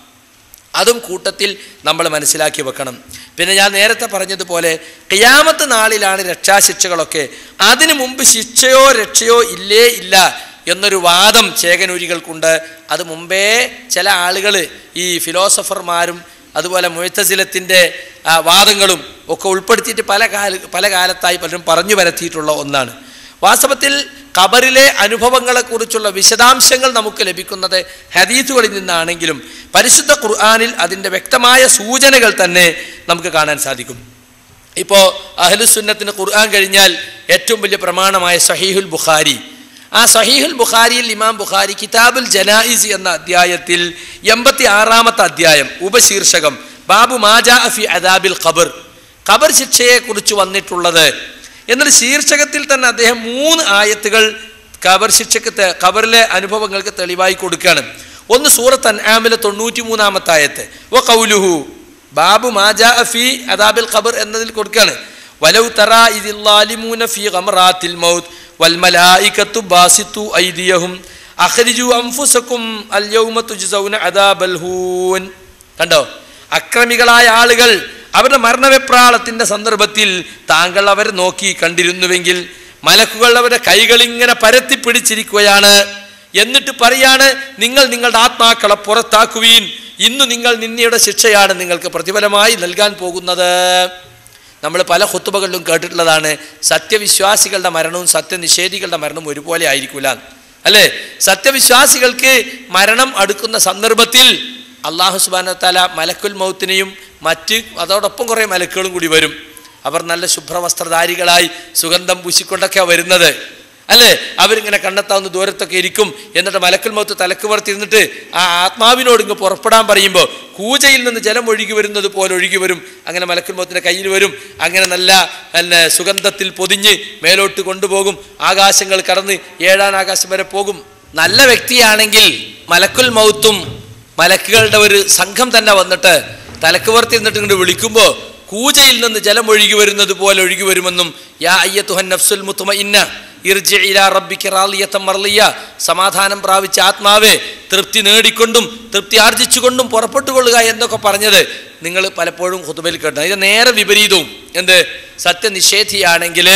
അതും കൂട്ടത്തിൽ നമ്മൾ മനസ്സിലാക്കി വെക്കണം പിന്നെ ഞാൻ നേരത്തെ പറഞ്ഞതുപോലെ കിയാമത്ത് നാളിലാണ് രക്ഷാശിക്ഷകളൊക്കെ അതിനു മുമ്പ് ശിക്ഷയോ രക്ഷയോ ഇല്ലേ ഇല്ല എന്നൊരു വാദം ചേകനൂരികൾക്കുണ്ട് അത് മുമ്പേ ചില ആളുകൾ ഈ ഫിലോസഫർമാരും അതുപോലെ മുഴത്തസിലത്തിൻ്റെ വാദങ്ങളും ഒക്കെ ഉൾപ്പെടുത്തിയിട്ട് പല കാല പല കാലത്തായി പലരും പറഞ്ഞു വരത്തിയിട്ടുള്ള ഒന്നാണ് വാസ്തവത്തിൽ ഖബറിലെ അനുഭവങ്ങളെക്കുറിച്ചുള്ള വിശദാംശങ്ങൾ നമുക്ക് ലഭിക്കുന്നത് ഹദീസുകളിൽ നിന്നാണെങ്കിലും പരിശുദ്ധ ഖുർആാനിൽ അതിൻ്റെ വ്യക്തമായ സൂചനകൾ തന്നെ നമുക്ക് കാണാൻ സാധിക്കും ഇപ്പോൾ അഹ്ലുസുന്നത്തിന് ഖുർആൻ കഴിഞ്ഞാൽ ഏറ്റവും വലിയ പ്രമാണമായ സഹീഹുൽ ബുഖാരി ആ സഹീഹുൽ ബുഖാരിയിൽ ഇമാം ബുഖാരി കിതാബുൽ ജനായിസ് എന്ന അധ്യായത്തിൽ എൺപത്തി ആറാമത്തെ അധ്യായം ഉപശീർഷകം ബാബു മാജാ ഫി അദാബിൽ ഖബർ ഖബർ ശിക്ഷയെക്കുറിച്ച് വന്നിട്ടുള്ളത് എന്നിട്ട് ശീർഷകത്തിൽ തന്നെ അദ്ദേഹം മൂന്ന് ആയത്തുകൾ ഖബർ ശിക്ഷക്ക് തെ- ഖബറിലെ അനുഭവങ്ങൾക്ക് തെളിവായി കൊടുക്കുകയാണ് ഒന്ന് സൂറത്ത് അൻആമിലെ തൊണ്ണൂറ്റി മൂന്നാമത്തെ ആയത്ത് വ കൗലുഹു ബാബു മാജാ ഫി അദാബിൽ ഖബർ എന്നതിൽ കൊടുക്കുകയാണ് വലൗ തറാ ഇതിൽ ലാലിമൂന ഫി ഖമറാത്തിൽ മൗത്ത് വൽ മലായികത്തു ബാസിത്തു ഐദിയഹും അഖ്രിജു അൻഫുസക്കും അൽ യൗമ തുജ്സൗന അദാബൽ ഹൂൻ കണ്ടോ അക്രമികളായ ആളുകൾ അവരുടെ മരണവെപ്രാളത്തിന്റെ സന്ദർഭത്തിൽ താങ്കൾ അവരെ നോക്കി കണ്ടിരുന്നുവെങ്കിൽ മലക്കുകൾ അവരുടെ കൈകളിങ്ങനെ പരത്തി പിടിച്ചിരിക്കുകയാണ് എന്നിട്ട് പറയാണ് നിങ്ങൾ നിങ്ങളുടെ ആത്മാക്കളെ പുറത്താക്കുവീൻ ഇന്ന് നിങ്ങൾ നിന്നയുടെ ശിക്ഷയാണ് നിങ്ങൾക്ക് പ്രതിഫലമായി നൽകാൻ പോകുന്നത് നമ്മൾ പല ഹുത്തുബകളിലും കേട്ടിട്ടുള്ളതാണ് സത്യവിശ്വാസികളുടെ മരണവും സത്യനിഷേധികളുടെ മരണവും ഒരുപോലെ ആയിരിക്കില്ല അല്ലേ സത്യവിശ്വാസികൾക്ക് മരണം അടുക്കുന്ന സന്ദർഭത്തിൽ അള്ളാഹു സുബാന താല മലക്കുൽ മൗത്തിനെയും മറ്റ് അതോടൊപ്പം കുറേ മലക്കുകളും കൂടി വരും അവർ നല്ല ശുഭ്രവസ്ത്രധാരികളായി സുഗന്ധം പൂശിക്കൊണ്ടൊക്കെയാണ് വരുന്നത് അല്ലേ അവരിങ്ങനെ കണ്ടെത്താവുന്ന ദൂരത്തൊക്കെ ഇരിക്കും എന്നിട്ട് മലക്കൽ മൗത്ത് തലക്ക് പുറത്തിരുന്നിട്ട് ആ ആത്മാവിനോട് ഇങ്ങ് പുറപ്പെടാൻ പറയുമ്പോൾ കൂജയിൽ നിന്ന് ജലം ഒഴുകി വരുന്നത് പോലെ ഒഴുകി വരും അങ്ങനെ മലക്കൽ മൗത്തിൻ്റെ കയ്യിൽ വരും അങ്ങനെ നല്ല പിന്നെ സുഗന്ധത്തിൽ പൊതിഞ്ഞ് മേലോട്ട് കൊണ്ടുപോകും ആകാശങ്ങൾ കടന്ന് ഏഴാം ആകാശം വരെ പോകും നല്ല വ്യക്തിയാണെങ്കിൽ മലക്കുൽ മൗത്തും മലക്കുകളുടെ ഒരു സംഘം തന്നെ വന്നിട്ട് തലക്ക് പുറത്തിരുന്നിട്ട് ഇങ്ങോട്ട് വിളിക്കുമ്പോൾ കൂജയിൽ നിന്ന് ജലം ഒഴുകി വരുന്നത് പോലെ ഒഴുകി വരുമെന്നും യാ അയ്യത്തുഹൻ നഫ്സുൽ മുത്തുമഇന്ന ഇർജി ഇലാ റബ്ബിക റാളിയത്തൻ മർളിയ സമാധാനം പ്രാപിച്ച ആത്മാവെ തൃപ്തി നേടിക്കൊണ്ടും തൃപ്തി ആർജിച്ചുകൊണ്ടും പുറപ്പെട്ടുകൊള്ളുക എന്നൊക്കെ പറഞ്ഞത് നിങ്ങൾ പലപ്പോഴും ഹുതുബയിൽ കേട്ടു ഇത് നേരെ വിപരീതവും എന്ത് സത്യനിഷേധിയാണെങ്കിൽ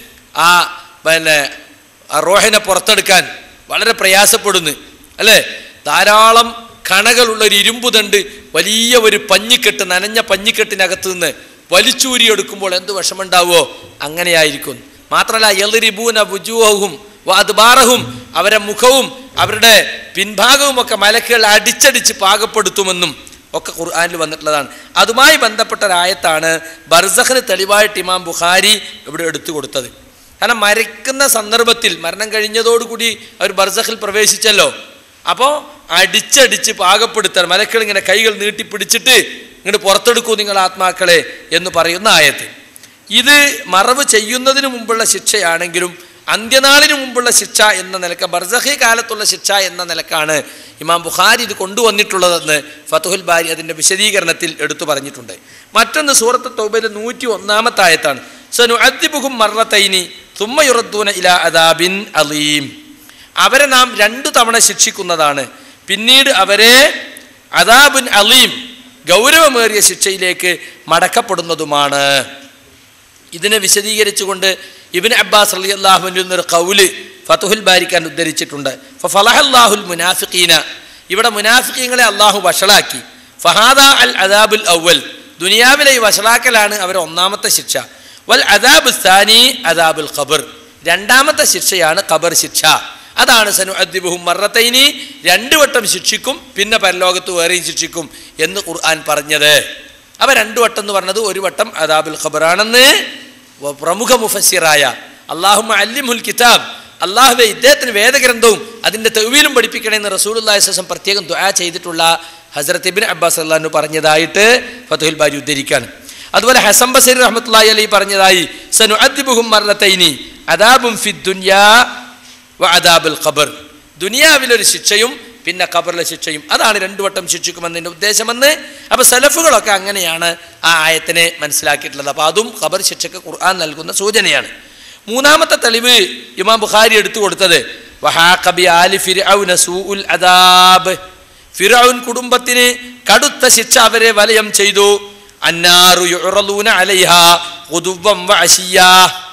ആ പിന്നെ ആ റോഹിനെ പുറത്തെടുക്കാൻ വളരെ പ്രയാസപ്പെടുന്നു അല്ലേ ധാരാളം കണകളുള്ള ഒരു ഇരുമ്പ് തണ്ട് വലിയ ഒരു പഞ്ഞിക്കെട്ട് നനഞ്ഞ പഞ്ഞിക്കെട്ടിനകത്ത് നിന്ന് വലിച്ചൂരിയെടുക്കുമ്പോൾ എന്ത് വിഷമുണ്ടാവുമോ അങ്ങനെയായിരിക്കും മാത്രമല്ല എളിരിബൂന ബുജുവും വാദ്ബാറഹും അവരെ മുഖവും അവരുടെ പിൻഭാഗവും ഒക്കെ മലക്കുകൾ അടിച്ചടിച്ച് പാകപ്പെടുത്തുമെന്നും ഒക്കെ ഖുർആാനിൽ വന്നിട്ടുള്ളതാണ് അതുമായി ബന്ധപ്പെട്ട ഒരായത്താണ് ബർസഖിന് തെളിവായിട്ട് ഇമാം ബുഖാരി ഇവിടെ എടുത്തു കൊടുത്തത് കാരണം മരിക്കുന്ന സന്ദർഭത്തിൽ മരണം കഴിഞ്ഞതോടുകൂടി അവർ ബർസഖിൽ പ്രവേശിച്ചല്ലോ അപ്പോൾ അടിച്ചടിച്ച് പാകപ്പെടുത്താൻ മലക്കൾ ഇങ്ങനെ കൈകൾ നീട്ടിപ്പിടിച്ചിട്ട് ഇങ്ങോട്ട് പുറത്തെടുക്കൂ നിങ്ങൾ ആത്മാക്കളെ എന്ന് പറയുന്ന ആയത്ത് ഇത് മറവ് ചെയ്യുന്നതിന് മുമ്പുള്ള ശിക്ഷയാണെങ്കിലും അന്ത്യനാളിന് മുമ്പുള്ള ശിക്ഷ എന്ന നിലക്ക് ബർസഹി കാലത്തുള്ള ശിക്ഷ എന്ന നിലക്കാണ് ഇമാം ബുഖാരി ഇത് കൊണ്ടുവന്നിട്ടുള്ളതെന്ന് ഫതുഹുൽ ബാരി അതിൻ്റെ വിശദീകരണത്തിൽ എടുത്തു പറഞ്ഞിട്ടുണ്ട് മറ്റൊന്ന് സൂറത്ത് തൗബയിലെ നൂറ്റി ഒന്നാമത്തെ ആയത്താണ് സനു അദ്ദിബുഹും മറത്തൈനി തുമ്മയുറദ്ദൂന ഇല അദാബിൻ അലീം അവരെ നാം രണ്ടു തവണ ശിക്ഷിക്കുന്നതാണ് പിന്നീട് അവരെ അദാബുൻ അലീം ഗൗരവമേറിയ ശിക്ഷയിലേക്ക് മടക്കപ്പെടുന്നതുമാണ് ഇതിനെ വിശദീകരിച്ചുകൊണ്ട് ഇബിൻ അബ്ബാസ് അലി അള്ളാഹുവിൻ്റെ നിന്നൊരു കൗല് ഫതുഹുൽ ബാരിക്കാൻ ഉദ്ധരിച്ചിട്ടുണ്ട് ഫലഹല്ലാഹുൽ മുനാഫിഖീന ഇവിടെ മുനാഫിഖീങ്ങളെ അള്ളാഹു വഷളാക്കി ഫഹാദ അൽ അദാബുൽ അവൽ ദുനിയാവിലെ ഈ വഷളാക്കലാണ് അവരെ ഒന്നാമത്തെ ശിക്ഷ വൽ അദാബ് സ്ഥാനി അദാബുൽ ഖബർ രണ്ടാമത്തെ ശിക്ഷയാണ് ഖബർ ശിക്ഷ അതാണ് സനു അദ്ദിബുഹും മറത്തൈനി രണ്ടു വട്ടം ശിക്ഷിക്കും പിന്നെ പരലോകത്ത് വേറെയും ശിക്ഷിക്കും എന്ന് ഖുർആൻ പറഞ്ഞത് അവ രണ്ടു വട്ടം എന്ന് പറഞ്ഞത് ഒരു വട്ടം അദാബുൽ ഖബറാണെന്ന് വ- പ്രമുഖ മുഫസ്സിറായ അള്ളാഹു അല്ലിമുൽ കിതാബ് അള്ളാഹുവെ ഇദ്ദേഹത്തിന് വേദഗ്രന്ഥവും അതിൻ്റെ തെവിയിലും പഠിപ്പിക്കണമെന്ന് റസൂലുല്ലാഹിസം പ്രത്യേകം ദുആ ചെയ്തിട്ടുള്ള ഹസ്രത്ത് ഇബിൻ അബ്ബാസ് അള്ളഹാനു പറഞ്ഞതായിട്ട് ഫതുഹുൽ ബാരി ഉദ്ധരിക്കാണ് അതുപോലെ ഹസൻ ബസീർ റഹ്മത്തുള്ളാഹി അലൈഹി പറഞ്ഞതായി സനു അദ്ബുഹും മറത്തൈനി അദാബും ഫി ദുനിയാ വ അദാബുൽ ഖബർ ദുനിയാവിലൊരു ശിക്ഷയും പിന്നെ ഖബറിലെ ശിക്ഷയും അതാണ് രണ്ടു വട്ടം ശിക്ഷിക്കുമെന്നതിൻ്റെ ഉദ്ദേശമെന്ന് അപ്പോൾ സലഫുകളൊക്കെ അങ്ങനെയാണ് ആ ആയത്തിനെ മനസ്സിലാക്കിയിട്ടുള്ളത് അപ്പോൾ അതും ഖബർ ശിക്ഷയ്ക്ക് ഖുർആൻ നൽകുന്ന സൂചനയാണ് മൂന്നാമത്തെ തെളിവ് ഇമാം ബുഖാരി എടുത്തു കൊടുത്തത് വഹാഖ ബി ആലി ഫിർഔന സൂഉൽ അദാബ് ഫിറൌൻ കുടുംബത്തിന് കടുത്ത ശിക്ഷ അവരെ വലയം ചെയ്തു അന്നാറു യുറലൂന അലൈഹ ഉദുവം വഅശിയ്യാ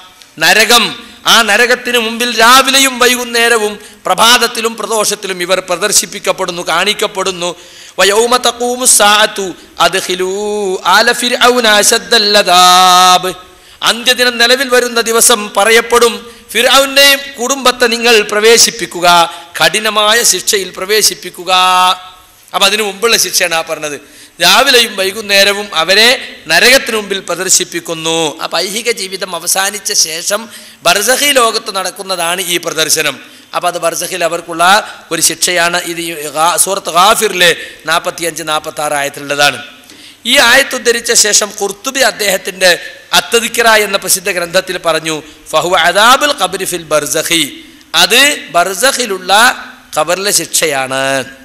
നരകം ആ നരകത്തിന് മുമ്പിൽ രാവിലെയും വൈകുന്നേരവും പ്രഭാതത്തിലും പ്രദോഷത്തിലും ഇവർ പ്രദർശിപ്പിക്കപ്പെടുന്നു കാണിക്കപ്പെടുന്നു വയൗമ തഖൂമു സാഅത്തു അദ്ഖിലൂ ആല ഫിർഔന അശദ്ദല്ലദാബ് അന്ത്യദിനം നിലവിൽ വരുന്ന ദിവസം പറയപ്പെടും ഫിർഔനെയും കുടുംബത്തെ നിങ്ങൾ പ്രവേശിപ്പിക്കുക കഠിനമായ ശിക്ഷയിൽ പ്രവേശിപ്പിക്കുക അപ്പം അതിനു മുമ്പുള്ള ശിക്ഷയാണ് ആ പറഞ്ഞത് രാവിലെയും വൈകുന്നേരവും അവരെ നരകത്തിനു മുമ്പിൽ പ്രദർശിപ്പിക്കുന്നു ആ പൈഹിക ജീവിതം അവസാനിച്ച ശേഷം ബർസഹി ലോകത്ത് നടക്കുന്നതാണ് ഈ പ്രദർശനം അപ്പം അത് ബർസഹിൽ അവർക്കുള്ള ഒരു ശിക്ഷയാണ് ഇത് ഈ ഗാ- സൂറത്ത് ഗാഫിറിലെ നാൽപ്പത്തിയഞ്ച് നാൽപ്പത്തി ആറ് ആയത്തിലുള്ളതാണ് ഈ ആയത്ത് ഉദ്ധരിച്ച ശേഷം കുർത്തുബി അദ്ദേഹത്തിൻ്റെ അത്തദിക്കറ എന്ന പ്രസിദ്ധ ഗ്രന്ഥത്തിൽ പറഞ്ഞു ഫഹു അദാബുൽ ഖബരി ഫിൽ ബർസഖി അത് ബർസഖിലുള്ള ഖബറിലെ ശിക്ഷയാണ്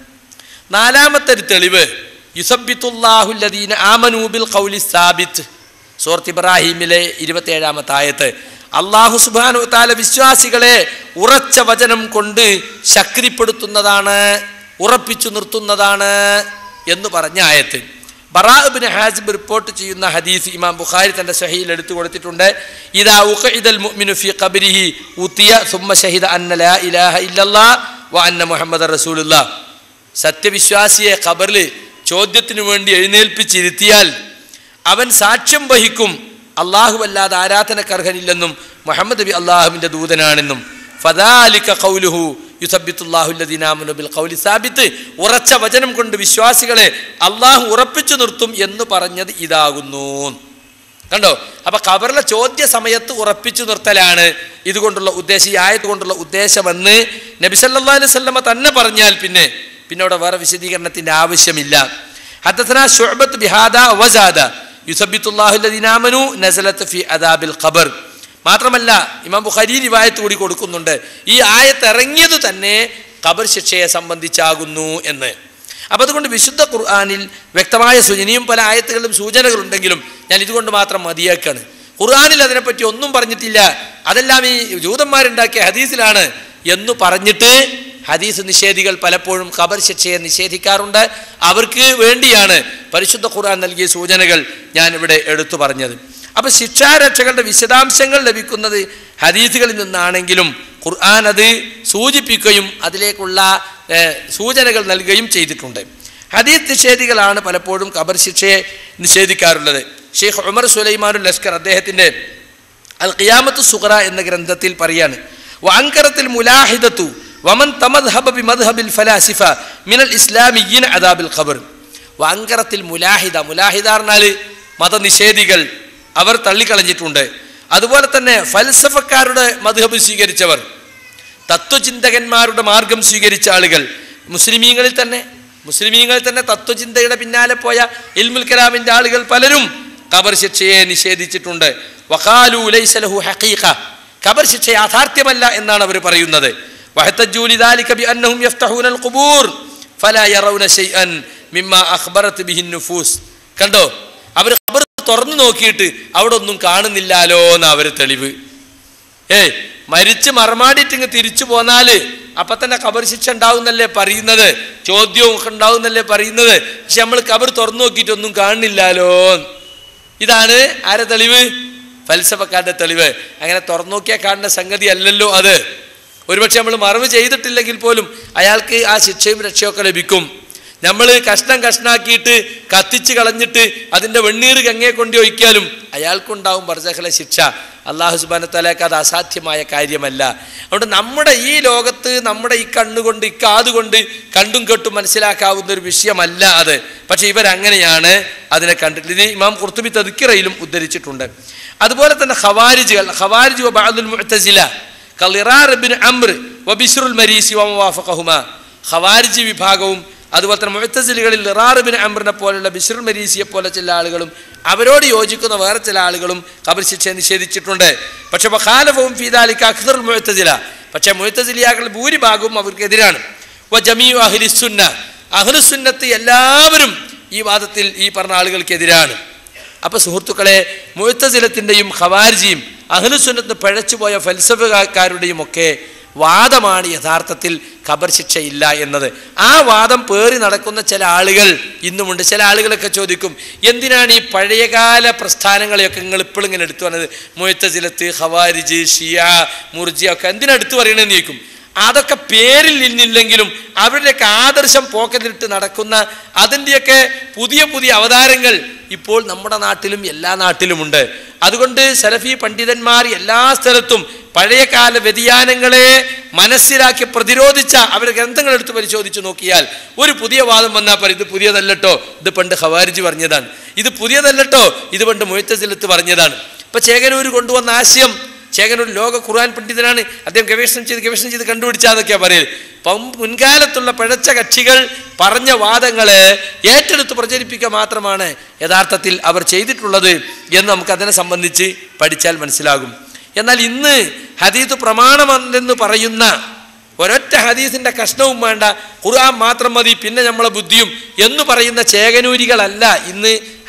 നാലാമത്തെ ഒരു തെളിവ് യുസബിത്തുല്ലാഹുല്ലദീന ആമനൂബിൽ ഖൗലി സാബിത്ത് സൂറത്ത് ഇബ്രാഹിമിലെ ഇരുപത്തേഴാമത്തെ ആയത്ത് അള്ളാഹു സുബാനു താല വിശ്വാസികളെ ഉറച്ച വചനം കൊണ്ട് ശക്തിപ്പെടുത്തുന്നതാണ് ഉറപ്പിച്ചു നിർത്തുന്നതാണ് എന്ന് പറഞ്ഞ ആയത്ത് ബറാബിന് ഹാസിബ് റിപ്പോർട്ട് ചെയ്യുന്ന ഹദീസ് ഇമാം ബുഖാരി തന്റെ സഹയിൽ എടുത്തു കൊടുത്തിട്ടുണ്ട് ഇതാ ഉഖഇദൽ മുഅ്മിനു ഫി ഖബരിഹി ഉത്തിയ സുമ്മ ഷഹിദ അന്ന ലാ ഇലാഹ ഇല്ലല്ലാ വ അന്ന മുഹമ്മദ് റസൂലുള്ളാഹ് സത്യവിശ്വാസിയെ ഖബറിൽ ചോദ്യത്തിനു വേണ്ടി എഴുന്നേൽപ്പിച്ചിരുത്തിയാൽ അവൻ സാക്ഷ്യം വഹിക്കും അള്ളാഹു അല്ലാതെ ആരാധനക്കർഹനില്ലെന്നും മുഹമ്മദ് നബി അള്ളാഹുവിൻ്റെ ദൂതനാണെന്നും ഫദാലിക ഖൗലുഹു യുസബിത്തുല്ലാഹുല്ലദീനാമനു ബിൽ ഖൗലി സാബിത്ത് ഉറച്ച വചനം കൊണ്ട് വിശ്വാസികളെ അള്ളാഹു ഉറപ്പിച്ചു നിർത്തും എന്ന് പറഞ്ഞത് ഇതാകുന്നു കണ്ടോ അപ്പൊ ഖബറിലെ ചോദ്യ സമയത്ത് ഉറപ്പിച്ചു നിർത്തലാണ് ഇതുകൊണ്ടുള്ള ഉദ്ദേശം ഈ ആയത് കൊണ്ടുള്ള ഉദ്ദേശമെന്ന് നബി സല്ലല്ലാഹു അലൈഹി വസല്ലമ തന്നെ പറഞ്ഞാൽ പിന്നെ പിന്നെ അവിടെ വേറെ വിശദീകരണത്തിന്റെ ആവശ്യമില്ല ഹദ്ദസന ശുഅബത്ത് ബിഹാദ വസാദ യുസബിത്തുല്ലാഹു അല്ലദീന ആമനു നസലത്ത് ഫി അദാബിൽ ഖബർ മാത്രമല്ല ഇമാം ബുഖാരി റിവായത്ത് കൂടി കൊടുക്കുന്നുണ്ട് ഈ ആയത്ത് ഇറങ്ങിയത് തന്നെ ഖബർ ശിക്ഷയെ സംബന്ധിച്ചാകുന്നു എന്ന് അപ്പം അതുകൊണ്ട് വിശുദ്ധ ഖുർആാനിൽ വ്യക്തമായ സൂചന ഇനിയും പല ആയത്തുകളിലും സൂചനകളുണ്ടെങ്കിലും ഞാൻ ഇതുകൊണ്ട് മാത്രം മതിയാക്കാണ് ഖുർആാനിൽ അതിനെപ്പറ്റി ഒന്നും പറഞ്ഞിട്ടില്ല അതെല്ലാം ഈ ജൂതന്മാരുണ്ടാക്കിയ ഹദീസിലാണ് എന്ന് പറഞ്ഞിട്ട് ഹദീസ് നിഷേധികൾ പലപ്പോഴും ഖബർ ശിക്ഷയെ നിഷേധിക്കാറുണ്ട് അവർക്ക് വേണ്ടിയാണ് പരിശുദ്ധ ഖുർആൻ നൽകിയ സൂചനകൾ ഞാൻ ഇവിടെ എടുത്തു പറഞ്ഞത് അപ്പൊ ശിക്ഷാരക്ഷകളുടെ വിശദാംശങ്ങൾ ലഭിക്കുന്നത് ഹദീസുകളിൽ നിന്നാണെങ്കിലും ഖുർആൻ അത് സൂചിപ്പിക്കുകയും അതിലേക്കുള്ള ഏഹ്, സൂചനകൾ നൽകുകയും ചെയ്തിട്ടുണ്ട് ഹദീസ് നിഷേധികളാണ് പലപ്പോഴും ഖബർ ശിക്ഷയെ നിഷേധിക്കാറുള്ളത് ഷെയ്ഖ് ഉമർ സുലൈമാനുൽ ലഷ്കർ അദ്ദേഹത്തിൻ്റെ അൽ ഖിയാമത്ത് സുഖറ എന്ന ഗ്രന്ഥത്തിൽ പറയാണ് വഅങ്കറത്തിൽ മുലാഹിദത്തു വമൻ തമദ്ഹബ ബിമദ്ഹബിൽ ഫലാസിഫ മിനൽ ഇസ്ലാമിയ്യിൻ അദാബിൽ ഖബർ വഅങ്കറത്തിൽ മുലാഹിദ മുലാഹിദ പറഞ്ഞാൽ മതനിഷേധികൾ അവർ തള്ളിക്കളഞ്ഞിട്ടുണ്ട് അതുപോലെ തന്നെ ഫൽസഫക്കാരുടെ മദ്ഹബ് സ്വീകരിച്ചവർ തത്വചിന്തകന്മാരുടെ മാർഗം സ്വീകരിച്ച ആളുകൾ മുസ്ലിമീങ്ങളിൽ തന്നെ മുസ്ലിമീങ്ങളിൽ തന്നെ തത്വചിന്തയുടെ പിന്നാലെ പോയ ഇൽമുൽ കലാമിന്റെ ആളുകൾ പലരും ഖബർ ശിക്ഷയെ നിഷേധിച്ചിട്ടുണ്ട് വഖാലു ലൈസ ലഹു ഹഖീഖ ഖബർ ശിക്ഷ യാഥാർത്ഥ്യമല്ല എന്നാണ് അവർ പറയുന്നത് വഹത്തജ്ജൂ ലിദാലിക ബിഅന്നഹും യഫ്തഹൂന അൽ ഖുബൂർ ഫലാ യറൗന ശൈഅൻ മിമ്മ അഖ്ബറത് ബിഹി നുഫൂസ് കണ്ടോ അവർ ഖബർ തുറന്നു നോക്കിയിട്ട് അവിടെ ഒന്നും കാണുന്നില്ലാലോ എന്ന് അവർ തെളിവ് ഏയ് മരിച്ച് മറമാടിയിട്ട് ഇങ്ങ് തിരിച്ചു പോന്നാല് അപ്പൊ തന്നെ കബർ ശിക്ഷ ഉണ്ടാവുന്നല്ലേ പറയുന്നത് ചോദ്യവും ഒക്കെ ഉണ്ടാവുന്നല്ലേ പറയുന്നത് പക്ഷെ നമ്മൾ കബർ തുറന്നു നോക്കിയിട്ടൊന്നും കാണുന്നില്ലാലോ ഇതാണ് ആരെ തെളിവ് ഫൽസഫക്കാരുടെ തെളിവ് അങ്ങനെ തുറന്നു നോക്കിയാൽ കാണുന്ന സംഗതി അല്ലല്ലോ അത് ഒരുപക്ഷെ നമ്മൾ മറവ് ചെയ്തിട്ടില്ലെങ്കിൽ പോലും അയാൾക്ക് ആ ശിക്ഷയും രക്ഷയൊക്കെ ലഭിക്കും നമ്മൾ കഷ്ണം കഷ്ണാക്കിയിട്ട് കത്തിച്ച് കളഞ്ഞിട്ട് അതിൻ്റെ വെണ്ണീർ ഗംഗയെ കൊണ്ട് ഒഴിക്കാലും അയാൾക്കുണ്ടാവും ബർസഖലെ ശിക്ഷ അള്ളാഹു സുബാനത്തലേക്ക് അത് അസാധ്യമായ കാര്യമല്ല അതുകൊണ്ട് നമ്മുടെ ഈ ലോകത്ത് നമ്മുടെ ഈ കണ്ണുകൊണ്ട് ഈ കാതുകൊണ്ട് കണ്ടും കേട്ടും മനസ്സിലാക്കാവുന്ന ഒരു വിഷയമല്ല അത് പക്ഷേ ഇവരങ്ങനെയാണ് അതിനെ കണ്ടിട്ട് ഇത് ഇമാം കുർത്തുബി തദ്ക്കിറയിലും ഉദ്ധരിച്ചിട്ടുണ്ട് അതുപോലെ തന്നെ ഖവാരിജുകൾ ഖവാരിജ് വബഅദുൽ മുഅ്തസില കളിറാർ ഇബ്നു അംർ വബിശ്റുൽ മരീസി വമവാഫഖഹുമ ഖവാരിജ് വിഭാഗവും അതുപോലെ തന്നെ മുഴത്തസിലുകളിൽ ലിറാറിബിൻ അമ്രിനെ പോലുള്ള ബിഷർ മരീസിയെ പോലെ ചില ആളുകളും അവരോട് യോജിക്കുന്ന വേറെ ചില ആളുകളും ഖബർ ശിക്ഷയെ നിഷേധിച്ചിട്ടുണ്ട് പക്ഷെ ഖാലഫവും ഫീദാലിക്ക് അഖ്ദർ മുഴത്തസില പക്ഷെ മുഴത്തസിലിയാക്കൾ ഭൂരിഭാഗവും അവർക്കെതിരാണ് വ ജമീഉ അഹ്ലിസുന്ന അഹ്ലുസുന്നത്ത് എല്ലാവരും ഈ വാദത്തിൽ ഈ പറഞ്ഞ ആളുകൾക്കെതിരാണ് അപ്പൊ സുഹൃത്തുക്കളെ മുഴത്തസിലത്തിൻ്റെയും ഖവാർജിയും അഹ്ലുസുന്നത്ത് പഴച്ചുപോയ ഫൽസഫക്കാരുടെയും ഒക്കെ വാദമാണ് യഥാർത്ഥത്തിൽ ഖബർ ശിക്ഷയില്ല എന്നത് ആ വാദം പേറി നടക്കുന്ന ചില ആളുകൾ ഇന്നുമുണ്ട് ചില ആളുകളൊക്കെ ചോദിക്കും എന്തിനാണ് ഈ പഴയകാല പ്രസ്ഥാനങ്ങളെയൊക്കെ നിങ്ങൾ ഇപ്പോഴും ഇങ്ങനെ എടുത്തു പറഞ്ഞത് മുഴത്തസിലത്ത് ഖവാരിജ് ഷിയ മുർജിയ ഒക്കെ എന്തിനാ എടുത്തു പറയണമെന്ന് ചോദിക്കും അതൊക്കെ പേരിൽ നിന്നില്ലെങ്കിലും അവരുടെയൊക്കെ ആദർശം പോക്കറ്റിലിട്ട് നടക്കുന്ന അതിൻ്റെയൊക്കെ പുതിയ പുതിയ അവതാരങ്ങൾ ഇപ്പോൾ നമ്മുടെ നാട്ടിലും എല്ലാ നാട്ടിലുമുണ്ട് അതുകൊണ്ട് സലഫി പണ്ഡിതന്മാർ എല്ലാ സ്ഥലത്തും പഴയകാല വ്യതിയാനങ്ങളെ മനസ്സിലാക്കി പ്രതിരോധിച്ച അവരുടെ ഗ്രന്ഥങ്ങൾ എടുത്ത് പരിശോധിച്ച് നോക്കിയാൽ ഒരു പുതിയ വാദം വന്നാൽ പറയും ഇത് പുതിയതല്ലട്ടോ ഇത് പണ്ട് ഖവാരിജ് പറഞ്ഞതാണ് ഇത് പുതിയതല്ലട്ടോ ഇത് പണ്ട് മൊയ്ത്തസിലത്ത് പറഞ്ഞതാണ് ഇപ്പൊ ചേകനൂർ കൊണ്ടുവന്ന ആശയം ചേകനൂർ ലോക ഖുർആൻ പണ്ഡിതനാണ് അദ്ദേഹം ഗവേഷണം ചെയ്ത് ഗവേഷണം ചെയ്ത് കണ്ടുപിടിച്ചാന്നൊക്കെയാ പറയൽ പം മുൻകാലത്തുള്ള പിഴച്ച കക്ഷികൾ പറഞ്ഞ വാദങ്ങളെ ഏറ്റെടുത്ത് പ്രചരിപ്പിക്കുക മാത്രമാണ് യഥാർത്ഥത്തിൽ അവർ ചെയ്തിട്ടുള്ളത് എന്ന് നമുക്ക് അതിനെ സംബന്ധിച്ച് പഠിച്ചാൽ മനസ്സിലാകും എന്നാൽ ഇന്ന് ഹദീത്ത് പ്രമാണമെന്ന് പറയുന്ന ഒരൊറ്റ ഹദീസിന്റെ കഷ്ണവും വേണ്ട ഖുർആൻ മാത്രം മതി പിന്നെ നമ്മളെ ബുദ്ധിയും എന്ന് പറയുന്ന ചേകനൂരികളല്ല ഇന്ന്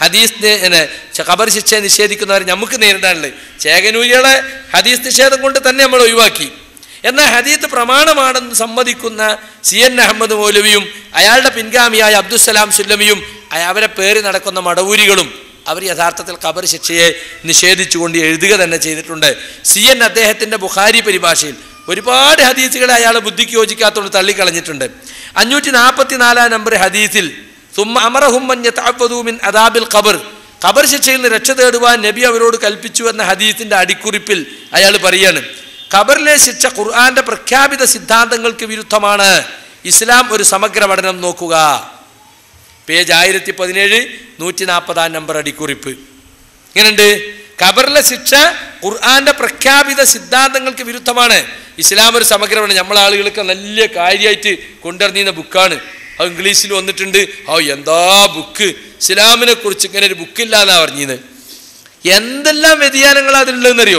ഹദീസ് ഖബർ ശിക്ഷ നിഷേധിക്കുന്നവർ നമുക്ക് നേരിടാനുള്ളത് ചേകനൂരികളെ ഹദീസ് നിഷേധം കൊണ്ട് തന്നെ നമ്മൾ ഒഴിവാക്കി എന്നാൽ ഹദീത്ത് പ്രമാണമാണെന്ന് സമ്മതിക്കുന്ന സി എൻ അഹമ്മദ് മൗലവിയും അയാളുടെ പിൻഗാമിയായ അബ്ദുസലാം സുല്ലമിയും അയ- അവരെ പേര് നടക്കുന്ന മടവൂരികളും അവർ യഥാർത്ഥത്തിൽ ഖബർ ശിക്ഷയെ നിഷേധിച്ചുകൊണ്ട് എഴുതുക തന്നെ ചെയ്തിട്ടുണ്ട് സി എൻ അദ്ദേഹത്തിൻ്റെ ബുഖാരി പരിഭാഷയിൽ ഒരുപാട് ഹദീസുകളെ അയാൾ ബുദ്ധിക്ക് യോജിക്കാത്തതുകൊണ്ട് തള്ളിക്കളഞ്ഞിട്ടുണ്ട് അഞ്ഞൂറ്റി നാൽപ്പത്തി നാലാം നമ്പർ ഹദീസിൽ സുമ്മ അമറഹുമ്മൻ മിൻ അദാബിൽ ഖബർ ഖബർ ശിക്ഷയിൽ നിന്ന് രക്ഷ തേടുവാൻ നബി അവരോട് കൽപ്പിച്ചു എന്ന ഹദീസിന്റെ അടിക്കുറിപ്പിൽ അയാൾ പറയാണ് ഖബറിലെ ശിക്ഷ ഖുർആന്റെ പ്രഖ്യാപിത സിദ്ധാന്തങ്ങൾക്ക് വിരുദ്ധമാണ് ഇസ്ലാം ഒരു സമഗ്ര പഠനം നോക്കുക പേജ് ആയിരത്തി പതിനേഴ് നൂറ്റി നാൽപ്പതാം നമ്പർ അടിക്കുറിപ്പ് ഇങ്ങനെയുണ്ട് ഖബറിലെ ശിക്ഷ ഖുർആന്റെ പ്രഖ്യാപിത സിദ്ധാന്തങ്ങൾക്ക് വിരുദ്ധമാണ് ഇസ്ലാം ഒരു സമഗ്രമാണ് നമ്മളെ ആളുകൾക്ക് നല്ല കാര്യമായിട്ട് കൊണ്ടുവരുന്ന ബുക്കാണ് അത് ഇംഗ്ലീഷിൽ വന്നിട്ടുണ്ട് ഓ എന്താ ബുക്ക് ഇസ്ലാമിനെ കുറിച്ച് ഇങ്ങനെ ഒരു ബുക്കില്ല എന്നാ പറഞ്ഞത് എന്തെല്ലാം വ്യതിയാനങ്ങളാ അതിലുള്ളതെന്നറിയോ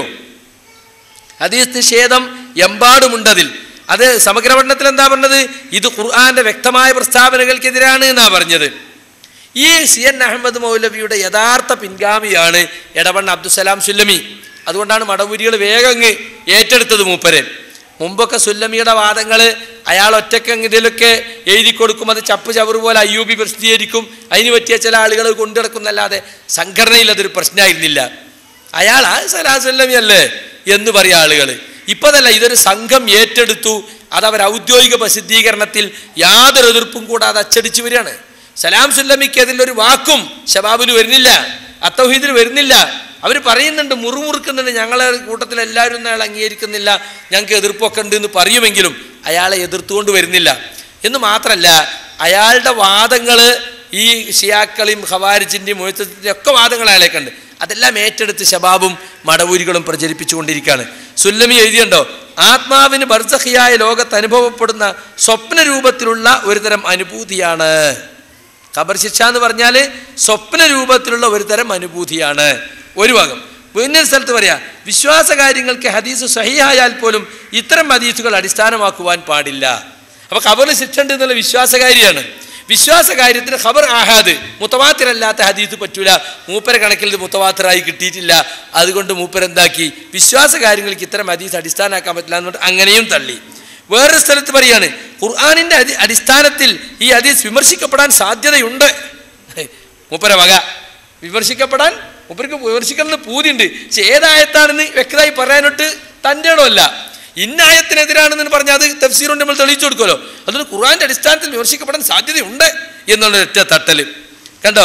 ഹദീസ് നിഷേധം എമ്പാടുമുണ്ട് അതിൽ അത് സമഗ്ര പഠനത്തിൽ എന്താ പറഞ്ഞത് ഇത് ഖുർആന്റെ വ്യക്തമായ പ്രസ്താവനകൾക്കെതിരാണ് എന്നാ പറഞ്ഞത് ഈ സി എൻ അഹമ്മദ് മൗലവിയുടെ യഥാർത്ഥ പിൻഗാമിയാണ് എടവണ്ണ അബ്ദുസലാം സുല്ലമി അതുകൊണ്ടാണ് മടവൂരികൾ വേഗം അങ്ങ് ഏറ്റെടുത്തത് മൂപ്പരെ മുമ്പൊക്കെ സുല്ലമിയുടെ വാദങ്ങൾ അയാൾ ഒറ്റയ്ക്ക് അങ്ങ് ഇതിലൊക്കെ എഴുതി കൊടുക്കും അത് ചപ്പ് ചവറ് പോലെ അയ്യൂബി പ്രസിദ്ധീകരിക്കും അതിന് പറ്റിയ ചില ആളുകൾ കൊണ്ടുനടക്കുന്നല്ലാതെ സംഘടനയിൽ അതൊരു പ്രശ്നമായിരുന്നില്ല അയാൾ ആ സലാസുല്ലമി അല്ലേ എന്ന് പറയാ ആളുകൾ ഇപ്പതല്ല ഇതൊരു സംഘം ഏറ്റെടുത്തു അത് അവർ ഔദ്യോഗിക പ്രസിദ്ധീകരണത്തിൽ യാതൊരു എതിർപ്പും കൂടാതെ അച്ചടിച്ചു വരികയാണ് സലാം സുല്ലമിക്ക് അതിലൊരു വാക്കും ഷബാബിന് വരുന്നില്ല അത്തൗഹീദിൽ വരുന്നില്ല അവർ പറയുന്നുണ്ട് മുറുമുറുക്കുന്നുണ്ട് ഞങ്ങളെ കൂട്ടത്തിൽ എല്ലാവരും ഒന്നും അയാൾ അംഗീകരിക്കുന്നില്ല ഞങ്ങൾക്ക് എതിർപ്പൊക്കെ ഉണ്ട് എന്ന് പറയുമെങ്കിലും അയാളെ എതിർത്തുകൊണ്ട് വരുന്നില്ല എന്ന് മാത്രമല്ല അയാളുടെ വാദങ്ങൾ ഈ ഷിയാക്കളെയും ഖവാരിജിൻ്റെയും മൊയ്ത്തത്തിൻ്റെയും ഒക്കെ വാദങ്ങൾ അയാളേക്കുണ്ട് അതെല്ലാം ഏറ്റെടുത്ത് ശബാബും മടവൂരികളും പ്രചരിപ്പിച്ചുകൊണ്ടിരിക്കുകയാണ് സുല്ലമി എഴുതിയുണ്ടോ ആത്മാവിന് ബർസഹിയായ ലോകത്ത് അനുഭവപ്പെടുന്ന സ്വപ്ന രൂപത്തിലുള്ള ഒരുതരം അനുഭൂതിയാണ് ഖബർ ശിക്ഷ എന്ന് പറഞ്ഞാൽ സ്വപ്ന രൂപത്തിലുള്ള ഒരു തരം അനുഭൂതിയാണ് ഒരു ഭാഗം പിന്നെ ഒരു സ്ഥലത്ത് പറയാ വിശ്വാസ കാര്യങ്ങൾക്ക് ഹദീസ് സഹിയായാൽ പോലും ഇത്തരം ഹദീസുകൾ അടിസ്ഥാനമാക്കുവാൻ പാടില്ല അപ്പൊ ഖബറിൽ ശിക്ഷ ഉണ്ട് എന്നുള്ള വിശ്വാസകാരിയാണ് വിശ്വാസ കാര്യത്തിന് ഖബർ ആഹാദ് മുത്തവാത്തിരല്ലാത്ത ഹദീസ് പറ്റൂല മൂപ്പര കണക്കിൽ ഇത് മുത്തവാത്തിറായി കിട്ടിയിട്ടില്ല അതുകൊണ്ട് മൂപ്പർ എന്താക്കി വിശ്വാസ കാര്യങ്ങൾക്ക് ഇത്തരം ഹദീസ് അടിസ്ഥാനമാക്കാൻ പറ്റില്ല എന്നുകൊണ്ട് അങ്ങനെയും തള്ളി വേറൊരു സ്ഥലത്ത് പറയാണ് ഖുർആാനിന്റെ അടി അടിസ്ഥാനത്തിൽ ഈ ഹദീസ് വിമർശിക്കപ്പെടാൻ സാധ്യതയുണ്ട് മൂപ്പര വക വിമർശിക്കപ്പെടാൻ മൂപ്പർക്ക് വിമർശിക്കണമെന്ന് പൂതിയുണ്ട് പക്ഷെ ഏതായത്താണെന്ന് വ്യക്തമായി പറയാനൊട്ട് തൻ്റെ ഇടമല്ല ഇന്നായത്തിനെതിരാണെന്ന് പറഞ്ഞാൽ അത് തഫ്സീറുണ്ട് നമ്മൾ തെളിയിച്ചു കൊടുക്കുമല്ലോ അതുകൊണ്ട് ഖുർആന്റെ അടിസ്ഥാനത്തിൽ വിമർശിക്കപ്പെടാൻ സാധ്യതയുണ്ട് എന്നുള്ള ഒറ്റ തട്ടല് കണ്ടോ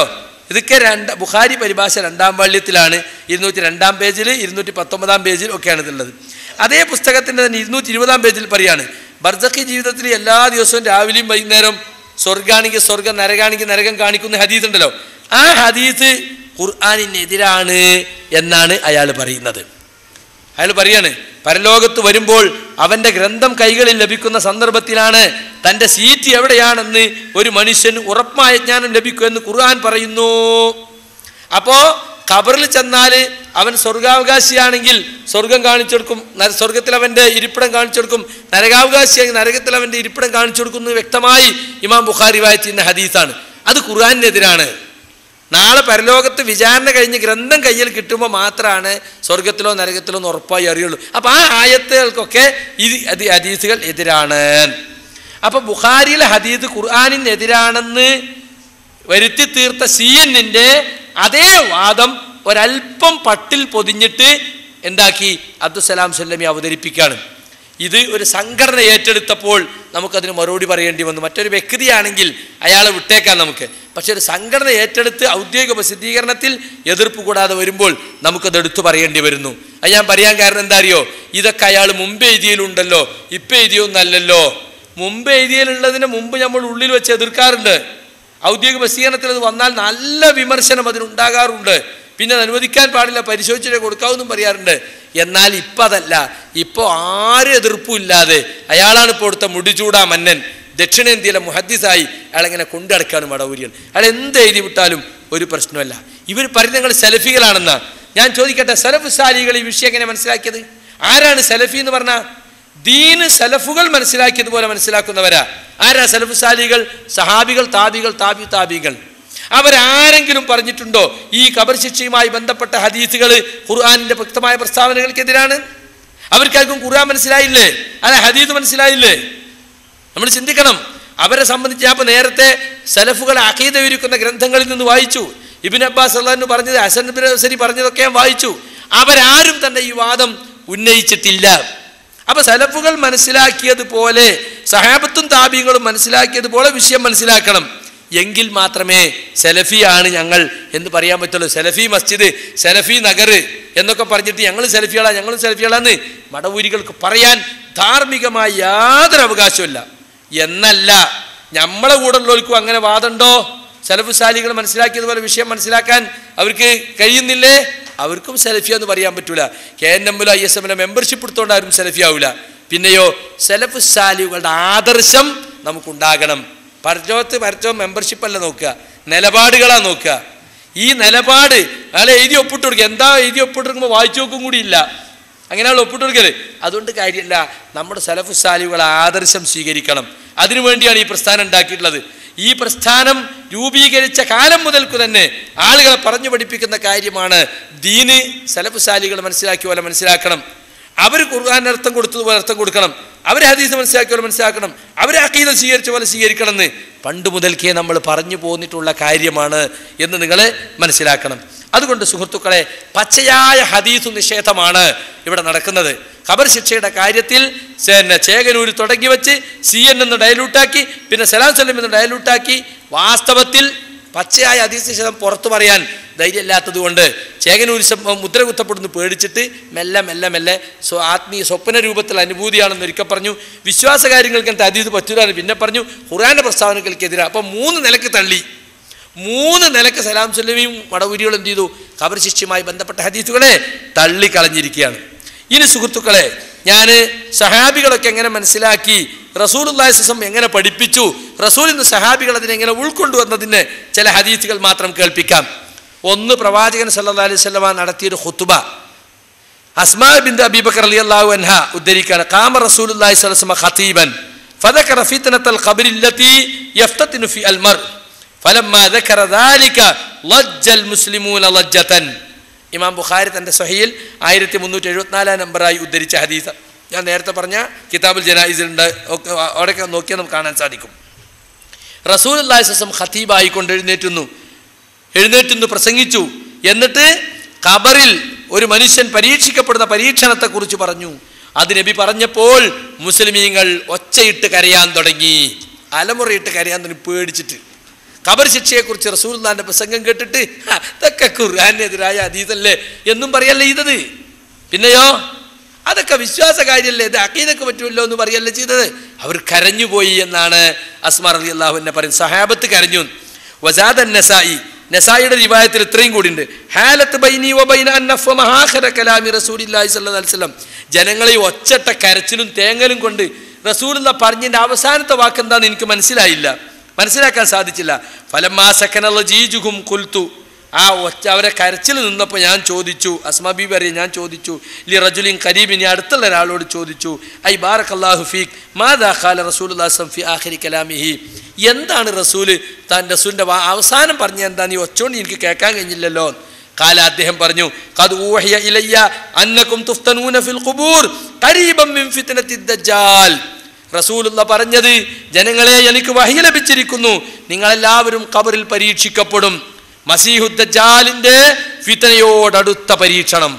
ഇതൊക്കെ രണ്ട് ബുഖാരി പരിഭാഷ രണ്ടാം വാള്യത്തിലാണ് ഇരുന്നൂറ്റി രണ്ടാം പേജിൽ ഇരുന്നൂറ്റി പത്തൊമ്പതാം പേജിൽ ഒക്കെയാണ് ഇതുള്ളത് അതേ പുസ്തകത്തിൻ്റെ തന്നെ ഇരുന്നൂറ്റി ഇരുപതാം പേജിൽ പറയാണ് ബർസഖി ജീവിതത്തിൽ എല്ലാ ദിവസവും രാവിലെയും വൈകുന്നേരം സ്വർഗാണെങ്കിൽ സ്വർഗം നരകാണെങ്കിൽ നരകം കാണിക്കുന്ന ഹദീസ് ഉണ്ടല്ലോ ആ ഹദീസ് ഖുർആാനിനെതിരാണ് എന്നാണ് അയാൾ പറയുന്നത് അയാൾ പറയാണ് പരലോകത്ത് വരുമ്പോൾ അവൻ്റെ ഗ്രന്ഥം കൈകളിൽ ലഭിക്കുന്ന സന്ദർഭത്തിലാണ് തൻ്റെ സീറ്റ് എവിടെയാണെന്ന് ഒരു മനുഷ്യന് ഉറപ്പായ ജ്ഞാനം ലഭിക്കുമെന്ന് ഖുർആൻ പറയുന്നു അപ്പോൾ ഖബറിൽ ചെന്നാൽ അവൻ സ്വർഗാവകാശിയാണെങ്കിൽ സ്വർഗം കാണിച്ചു കൊടുക്കും നര- സ്വർഗത്തിൽ അവൻ്റെ ഇരിപ്പിടം കാണിച്ചു കൊടുക്കും നരകാവകാശിയാണെങ്കിൽ നരകത്തിൽ അവൻ്റെ ഇരിപ്പിടം കാണിച്ചു കൊടുക്കുന്നു വ്യക്തമായി ഇമാം ബുഖാരി വായിച്ചിരുന്ന ഹദീസാണ് അത് ഖുർആാനിനെതിരാണ് നാളെ പരലോകത്ത് വിചാരണ കഴിഞ്ഞ് ഗ്രന്ഥം കയ്യിൽ കിട്ടുമ്പോൾ മാത്രമാണ് സ്വർഗത്തിലോ നരകത്തിലോ എന്ന് ഉറപ്പായി അറിയുള്ളൂ അപ്പോൾ ആ ആയത്തുകൾക്കൊക്കെ ഇത് അത് ഹദീസുകൾ എതിരാണ് അപ്പോൾ ബുഖാരിയിലെ ഹദീസ് ഖുർആാനിനെതിരാണെന്ന് വരുത്തി തീർത്ത സി എന്നിൻ്റെ അതേ വാദം ഒരല്പം പട്ടിൽ പൊതിഞ്ഞിട്ട് എന്താക്കി അബ്ദുസലാം സല്ലമി അവതരിപ്പിക്കുകയാണ് ഇത് ഒരു സംഘടന ഏറ്റെടുത്തപ്പോൾ നമുക്കതിന് മറുപടി പറയേണ്ടി വന്നു മറ്റൊരു വ്യക്തിയാണെങ്കിൽ അയാളെ വിട്ടേക്കാൻ നമുക്ക് പക്ഷെ ഒരു സംഘടന ഏറ്റെടുത്ത് ഔദ്യോഗിക പ്രസിദ്ധീകരണത്തിൽ എതിർപ്പ് കൂടാതെ വരുമ്പോൾ നമുക്കത് എടുത്തു പറയേണ്ടി വരുന്നു അത് ഞാൻ പറയാൻ കാരണം എന്താ അറിയോ ഇതൊക്കെ അയാൾ മുമ്പ് എഴുതിയലുണ്ടല്ലോ ഇപ്പം എഴുതിയൊന്നല്ലല്ലോ മുമ്പ് എഴുതിയലുള്ളതിന് മുമ്പ് നമ്മൾ ഉള്ളിൽ വെച്ച് എതിർക്കാറുണ്ട് ഔദ്യോഗിക പ്രസിദ്ധീകരണത്തിൽ അത് വന്നാൽ നല്ല വിമർശനം അതിനുണ്ടാകാറുണ്ട് പിന്നെ അത് അനുവദിക്കാൻ പാടില്ല പരിശോധിച്ചിട്ടേ കൊടുക്കാവെന്നും പറയാറുണ്ട് എന്നാൽ ഇപ്പം അതല്ല ഇപ്പോൾ ആരും എതിർപ്പും ഇല്ലാതെ അയാളാണ് ഇപ്പോൾ കൊടുത്ത മുടിചൂടാ മന്നൻ ദക്ഷിണേന്ത്യയിലെ മുഹദ്ദിസായി അയാളെങ്ങനെ കൊണ്ടടക്കാണ് മടവൂരികൾ അയാൾ എന്ത് എഴുതി വിട്ടാലും ഒരു പ്രശ്നമല്ല ഇവർ പറയുന്നത് നിങ്ങൾ സെലഫികളാണെന്നാ ഞാൻ ചോദിക്കട്ടെ സലഫ് സാലികൾ ഈ വിഷയം എങ്ങനെ മനസ്സിലാക്കിയത് ആരാണ് സെലഫി എന്ന് പറഞ്ഞാൽ ദീന് സലഫുകൾ മനസ്സിലാക്കിയതുപോലെ മനസ്സിലാക്കുന്നവരാ ആരാ സലഫ് സാലികൾ സഹാബികൾ താബികൾ താബി താബികൾ അവരാരെങ്കിലും പറഞ്ഞിട്ടുണ്ടോ ഈ ഖബർ ശിക്ഷയുമായി ബന്ധപ്പെട്ട ഹദീസുകൾ ഖുർആാനിന്റെ വ്യക്തമായ പ്രസ്താവനകൾക്കെതിരാണ് അവർക്കാർക്കും ഖുർആൻ മനസ്സിലായില്ലേ അല്ല ഹദീസ് മനസ്സിലായില്ലേ നമ്മൾ ചിന്തിക്കണം അവരെ സംബന്ധിച്ച് ഞാൻ ഇപ്പോൾ നേരത്തെ സലഫുകൾ അഖീദ ഒരുക്കുന്ന ഗ്രന്ഥങ്ങളിൽ നിന്ന് വായിച്ചു ഇബിൻ അബ്ബാസ് അള്ളഹാന്ന് പറഞ്ഞത് ഹസൻ ബിൻ ഹസരി പറഞ്ഞതൊക്കെ ഞാൻ വായിച്ചു അവരാരും തന്നെ ഈ വാദം ഉന്നയിച്ചിട്ടില്ല അപ്പൊ സലഫുകൾ മനസ്സിലാക്കിയതുപോലെ സഹാബത്തും താബിയങ്ങളും മനസ്സിലാക്കിയതുപോലെ വിഷയം മനസ്സിലാക്കണം എങ്കിൽ മാത്രമേ സെലഫിയാണ് ഞങ്ങൾ എന്ന് പറയാൻ പറ്റുള്ളൂ സെലഫി മസ്ജിദ് സെലഫി നഗർ എന്നൊക്കെ പറഞ്ഞിട്ട് ഞങ്ങൾ സെലഫികളാ ഞങ്ങളും സെലഫികളാന്ന് മടവൂരികൾക്ക് പറയാൻ ധാർമ്മികമായി യാതൊരു അവകാശമില്ല എന്നല്ല നമ്മളെ കൂടെ ഉള്ളവർക്കും അങ്ങനെ വാദമുണ്ടോ സെലഫ് സാലികൾ മനസ്സിലാക്കിയതുപോലെ വിഷയം മനസ്സിലാക്കാൻ അവർക്ക് കഴിയുന്നില്ലേ അവർക്കും സെലഫിയ എന്ന് പറയാൻ പറ്റൂല കെ എൻ എമ്മിലോ ഐ എസ് എമ്മിലോ മെമ്പർഷിപ്പ് എടുത്തുകൊണ്ട് ആരും സെലഫി ആവില്ല പിന്നെയോ സെലഫ് സാലികളുടെ ആദർശം നമുക്കുണ്ടാകണം പരച്ചോത്ത് പരച്ചോ മെമ്പർഷിപ്പ് അല്ല നോക്കുക നിലപാടുകളാണ് നോക്കുക ഈ നിലപാട് അയാളെ എഴുതി ഒപ്പിട്ട് കൊടുക്കുക എന്താ എഴുതി ഒപ്പിട്ട് കൊടുക്കുമ്പോൾ വായിച്ചു നോക്കും കൂടി ഇല്ല അങ്ങനെയാണ് ഒപ്പിട്ട് കൊടുക്കല് അതുകൊണ്ട് കാര്യമില്ല നമ്മുടെ സലഫു സാലികളെ ആദർശം സ്വീകരിക്കണം അതിനുവേണ്ടിയാണ് ഈ പ്രസ്ഥാനം ഉണ്ടാക്കിയിട്ടുള്ളത് ഈ പ്രസ്ഥാനം രൂപീകരിച്ച കാലം മുതൽക്ക് തന്നെ ആളുകളെ പറഞ്ഞു പഠിപ്പിക്കുന്ന കാര്യമാണ് ദീന് സലഫു സാലികൾ മനസ്സിലാക്കിയ പോലെ മനസ്സിലാക്കണം അവർ ഖുർആാൻ അർത്ഥം കൊടുത്തതുപോലെ അർത്ഥം കൊടുക്കണം അവർ ഹദീസ് മനസ്സിലാക്കിയ പോലെ മനസ്സിലാക്കണം അവർ അക്കീത സ്വീകരിച്ച പോലെ സ്വീകരിക്കണം എന്ന് പണ്ട് മുതൽക്കേ നമ്മൾ പറഞ്ഞു പോന്നിട്ടുള്ള കാര്യമാണ് എന്ന് നിങ്ങൾ മനസ്സിലാക്കണം അതുകൊണ്ട് സുഹൃത്തുക്കളെ പച്ചയായ ഹദീസ് നിഷേധമാണ് ഇവിടെ നടക്കുന്നത് ഖബർ ശിക്ഷയുടെ കാര്യത്തിൽ പിന്നെ ചേകനൂര് തുടങ്ങി വെച്ച് സി എൻ എന്ന് ഡയലൂട്ടാക്കി പിന്നെ സലാം സലം എന്ന് ഡയലൂട്ടാക്കി വാസ്തവത്തിൽ പച്ചയായ ഹദീസ് നിഷേധം പുറത്തു പറയാൻ ധൈര്യമില്ലാത്തത് കൊണ്ട് ചേകനൂര് ശം- മുദ്ര കുത്തപ്പെടുന്നു പേടിച്ചിട്ട് മെല്ലെ മെല്ലെ മെല്ലെ സ്വ ആത്മീയ സ്വപ്ന രൂപത്തിൽ അനുഭൂതിയാണെന്ന് ഒരിക്കൽ പറഞ്ഞു വിശ്വാസ കാര്യങ്ങൾക്ക് എന്താ അതീത് പറ്റൂലാണ് പിന്നെ പറഞ്ഞു ഖുറാന്റെ പ്രസ്താവനകൾക്കെതിരെ അപ്പം മൂന്ന് നിലക്ക് തള്ളി മൂന്ന് നിലക്ക് സലാം സുല്ലമിയും മടവൂരികളും എന്ത് ചെയ്തു ഖബർ ശിക്ഷയുമായി ബന്ധപ്പെട്ട ഹദീസുകളെ തള്ളിക്കളഞ്ഞിരിക്കുകയാണ് ഇനി സുഹൃത്തുക്കളെ ഞാൻ സഹാബികളൊക്കെ എങ്ങനെ മനസ്സിലാക്കി റസൂൽ അള്ളാഹിസം എങ്ങനെ പഠിപ്പിച്ചു റസൂൽ ഇന്ന് സഹാബികൾ അതിനെങ്ങനെ ഉൾക്കൊണ്ടുവന്നതിന് ചില ഹദീസുകൾ മാത്രം കേൾപ്പിക്കാം ഒന്ന് പ്രവാചകൻ സല്ലാ അലൈഹി സ്വലമ നടത്തിയൊരു ഹുത്തുബ അസ്മാ ബിൻ അബീബക്കർ അലി അള്ളാഹു അൻഹ ഉദ്ധരിക്കാണ് കാമ റസൂലുള്ളാഹി സ്വല്ലല്ലാഹു അലൈഹി വസല്ലം ഖതീബൻ فذكر فتنة القبر التي يفتتن في المرء فلما ذكر ذلك لج المسلمون لجة ഇമാം ബുഖാരി തൻ്റെ സഹിയിൽ ആയിരത്തി മുന്നൂറ്റി എഴുപത്തിനാലാം നമ്പറായി ഉദ്ധരിച്ച ഹദീസ് ഞാൻ നേരത്തെ പറഞ്ഞ കിതാബുൽ ജനായിസിലുണ്ട് ഒക്കെ അവിടെയൊക്കെ നോക്കിയാൽ നമുക്ക് കാണാൻ സാധിക്കും റസൂൽ അള്ളാഹിസം ഖത്തീബായിക്കൊണ്ട് എഴുന്നേറ്റുന്നു എഴുന്നേറ്റുന്നു പ്രസംഗിച്ചു എന്നിട്ട് ഖബറിൽ ഒരു മനുഷ്യൻ പരീക്ഷിക്കപ്പെടുന്ന പരീക്ഷണത്തെക്കുറിച്ച് പറഞ്ഞു അത് നബി പറഞ്ഞപ്പോൾ മുസ്ലിമീങ്ങൾ ഒച്ചയിട്ട് കരയാൻ തുടങ്ങി അലമുറയിട്ട് കരയാൻ തുടങ്ങി പേടിച്ചിട്ട് ഖബർ ശിക്ഷയെക്കുറിച്ച് റസൂൽദാന്റെ പ്രസംഗം കേട്ടിട്ട് "ഹ, ഇതൊക്കെ ഖുർആാനെതിരായ അതീതല്ലേ എന്നും പറയല്ലേ ചെയ്തത് പിന്നെയോ അതൊക്കെ വിശ്വാസകാര്യല്ലേ ഇത് അക്കീതൊക്കെ പറ്റുമല്ലോ എന്ന് പറയല്ലേ ചെയ്തത് അവർ കരഞ്ഞുപോയി എന്നാണ് അസ്മാർ അലി അള്ളാഹുവിനെ പറയുന്നത് സഹാബത്ത് കരഞ്ഞു വസാദൻ നസായി നസായിയുടെ റിവായത്തിൽ ഇത്രയും കൂടി ഉണ്ട് ഹാലത്ത് ബൈനി വബൈന അന്നഫ മഹാഖര കലാമി റസൂലില്ലാഹി സ്വല്ലല്ലാഹു അലൈഹി വസല്ലം ജനങ്ങളെ ഈ ഒച്ചട്ട കരച്ചിലും തേങ്ങലും കൊണ്ട് റസൂലുള്ള പറഞ്ഞതിന്റെ അവസാനത്തെ വാക്ക് എന്താന്ന് എനിക്ക് മനസ്സിലായില്ല മനസ്സിലാക്കാൻ സാധിച്ചില്ല ഫലമാ സക്കനുള്ള ജീജുഹും കുൽത്തു ആ ഒച്ച അവരെ കരച്ചിൽ നിന്നപ്പോൾ ഞാൻ ചോദിച്ചു അസ്മാബി പറയും ഞാൻ ചോദിച്ചു ലി റജുലിൻ കരീബിനി അടുത്തുള്ള ഒരാളോട് ചോദിച്ചു ഐ ബാറക് അള്ളാഹു ഫീഖ് മാതാ ഖാല റസൂൽ ഫി ആഖിരി കലാമിഹി എന്താണ് റസൂല് താൻ റസൂലിൻ്റെ അവസാനം പറഞ്ഞ എന്താ നീ ഒച്ചോണ്ട് എനിക്ക് കേൾക്കാൻ കഴിഞ്ഞില്ലല്ലോ കാല അദ്ദേഹം പറഞ്ഞു ഖദ് ഊഹിയ ഇലയ്യ അന്നകും തുഫ്തനൂന ഫിൽ ഖുബൂർ ഖരീബം മിൻ ഫിത്നത്തി ദജ്ജാൽ റസൂലുള്ള പറഞ്ഞത് ജനങ്ങളെ എനിക്ക് വഹി ലഭിച്ചിരിക്കുന്നു നിങ്ങളെല്ലാവരും ഖബറിൽ പരീക്ഷിക്കപ്പെടും മസീഹുദ്ദജാലിന്റെ ഫിത്തനയോടടുത്ത പരീക്ഷണം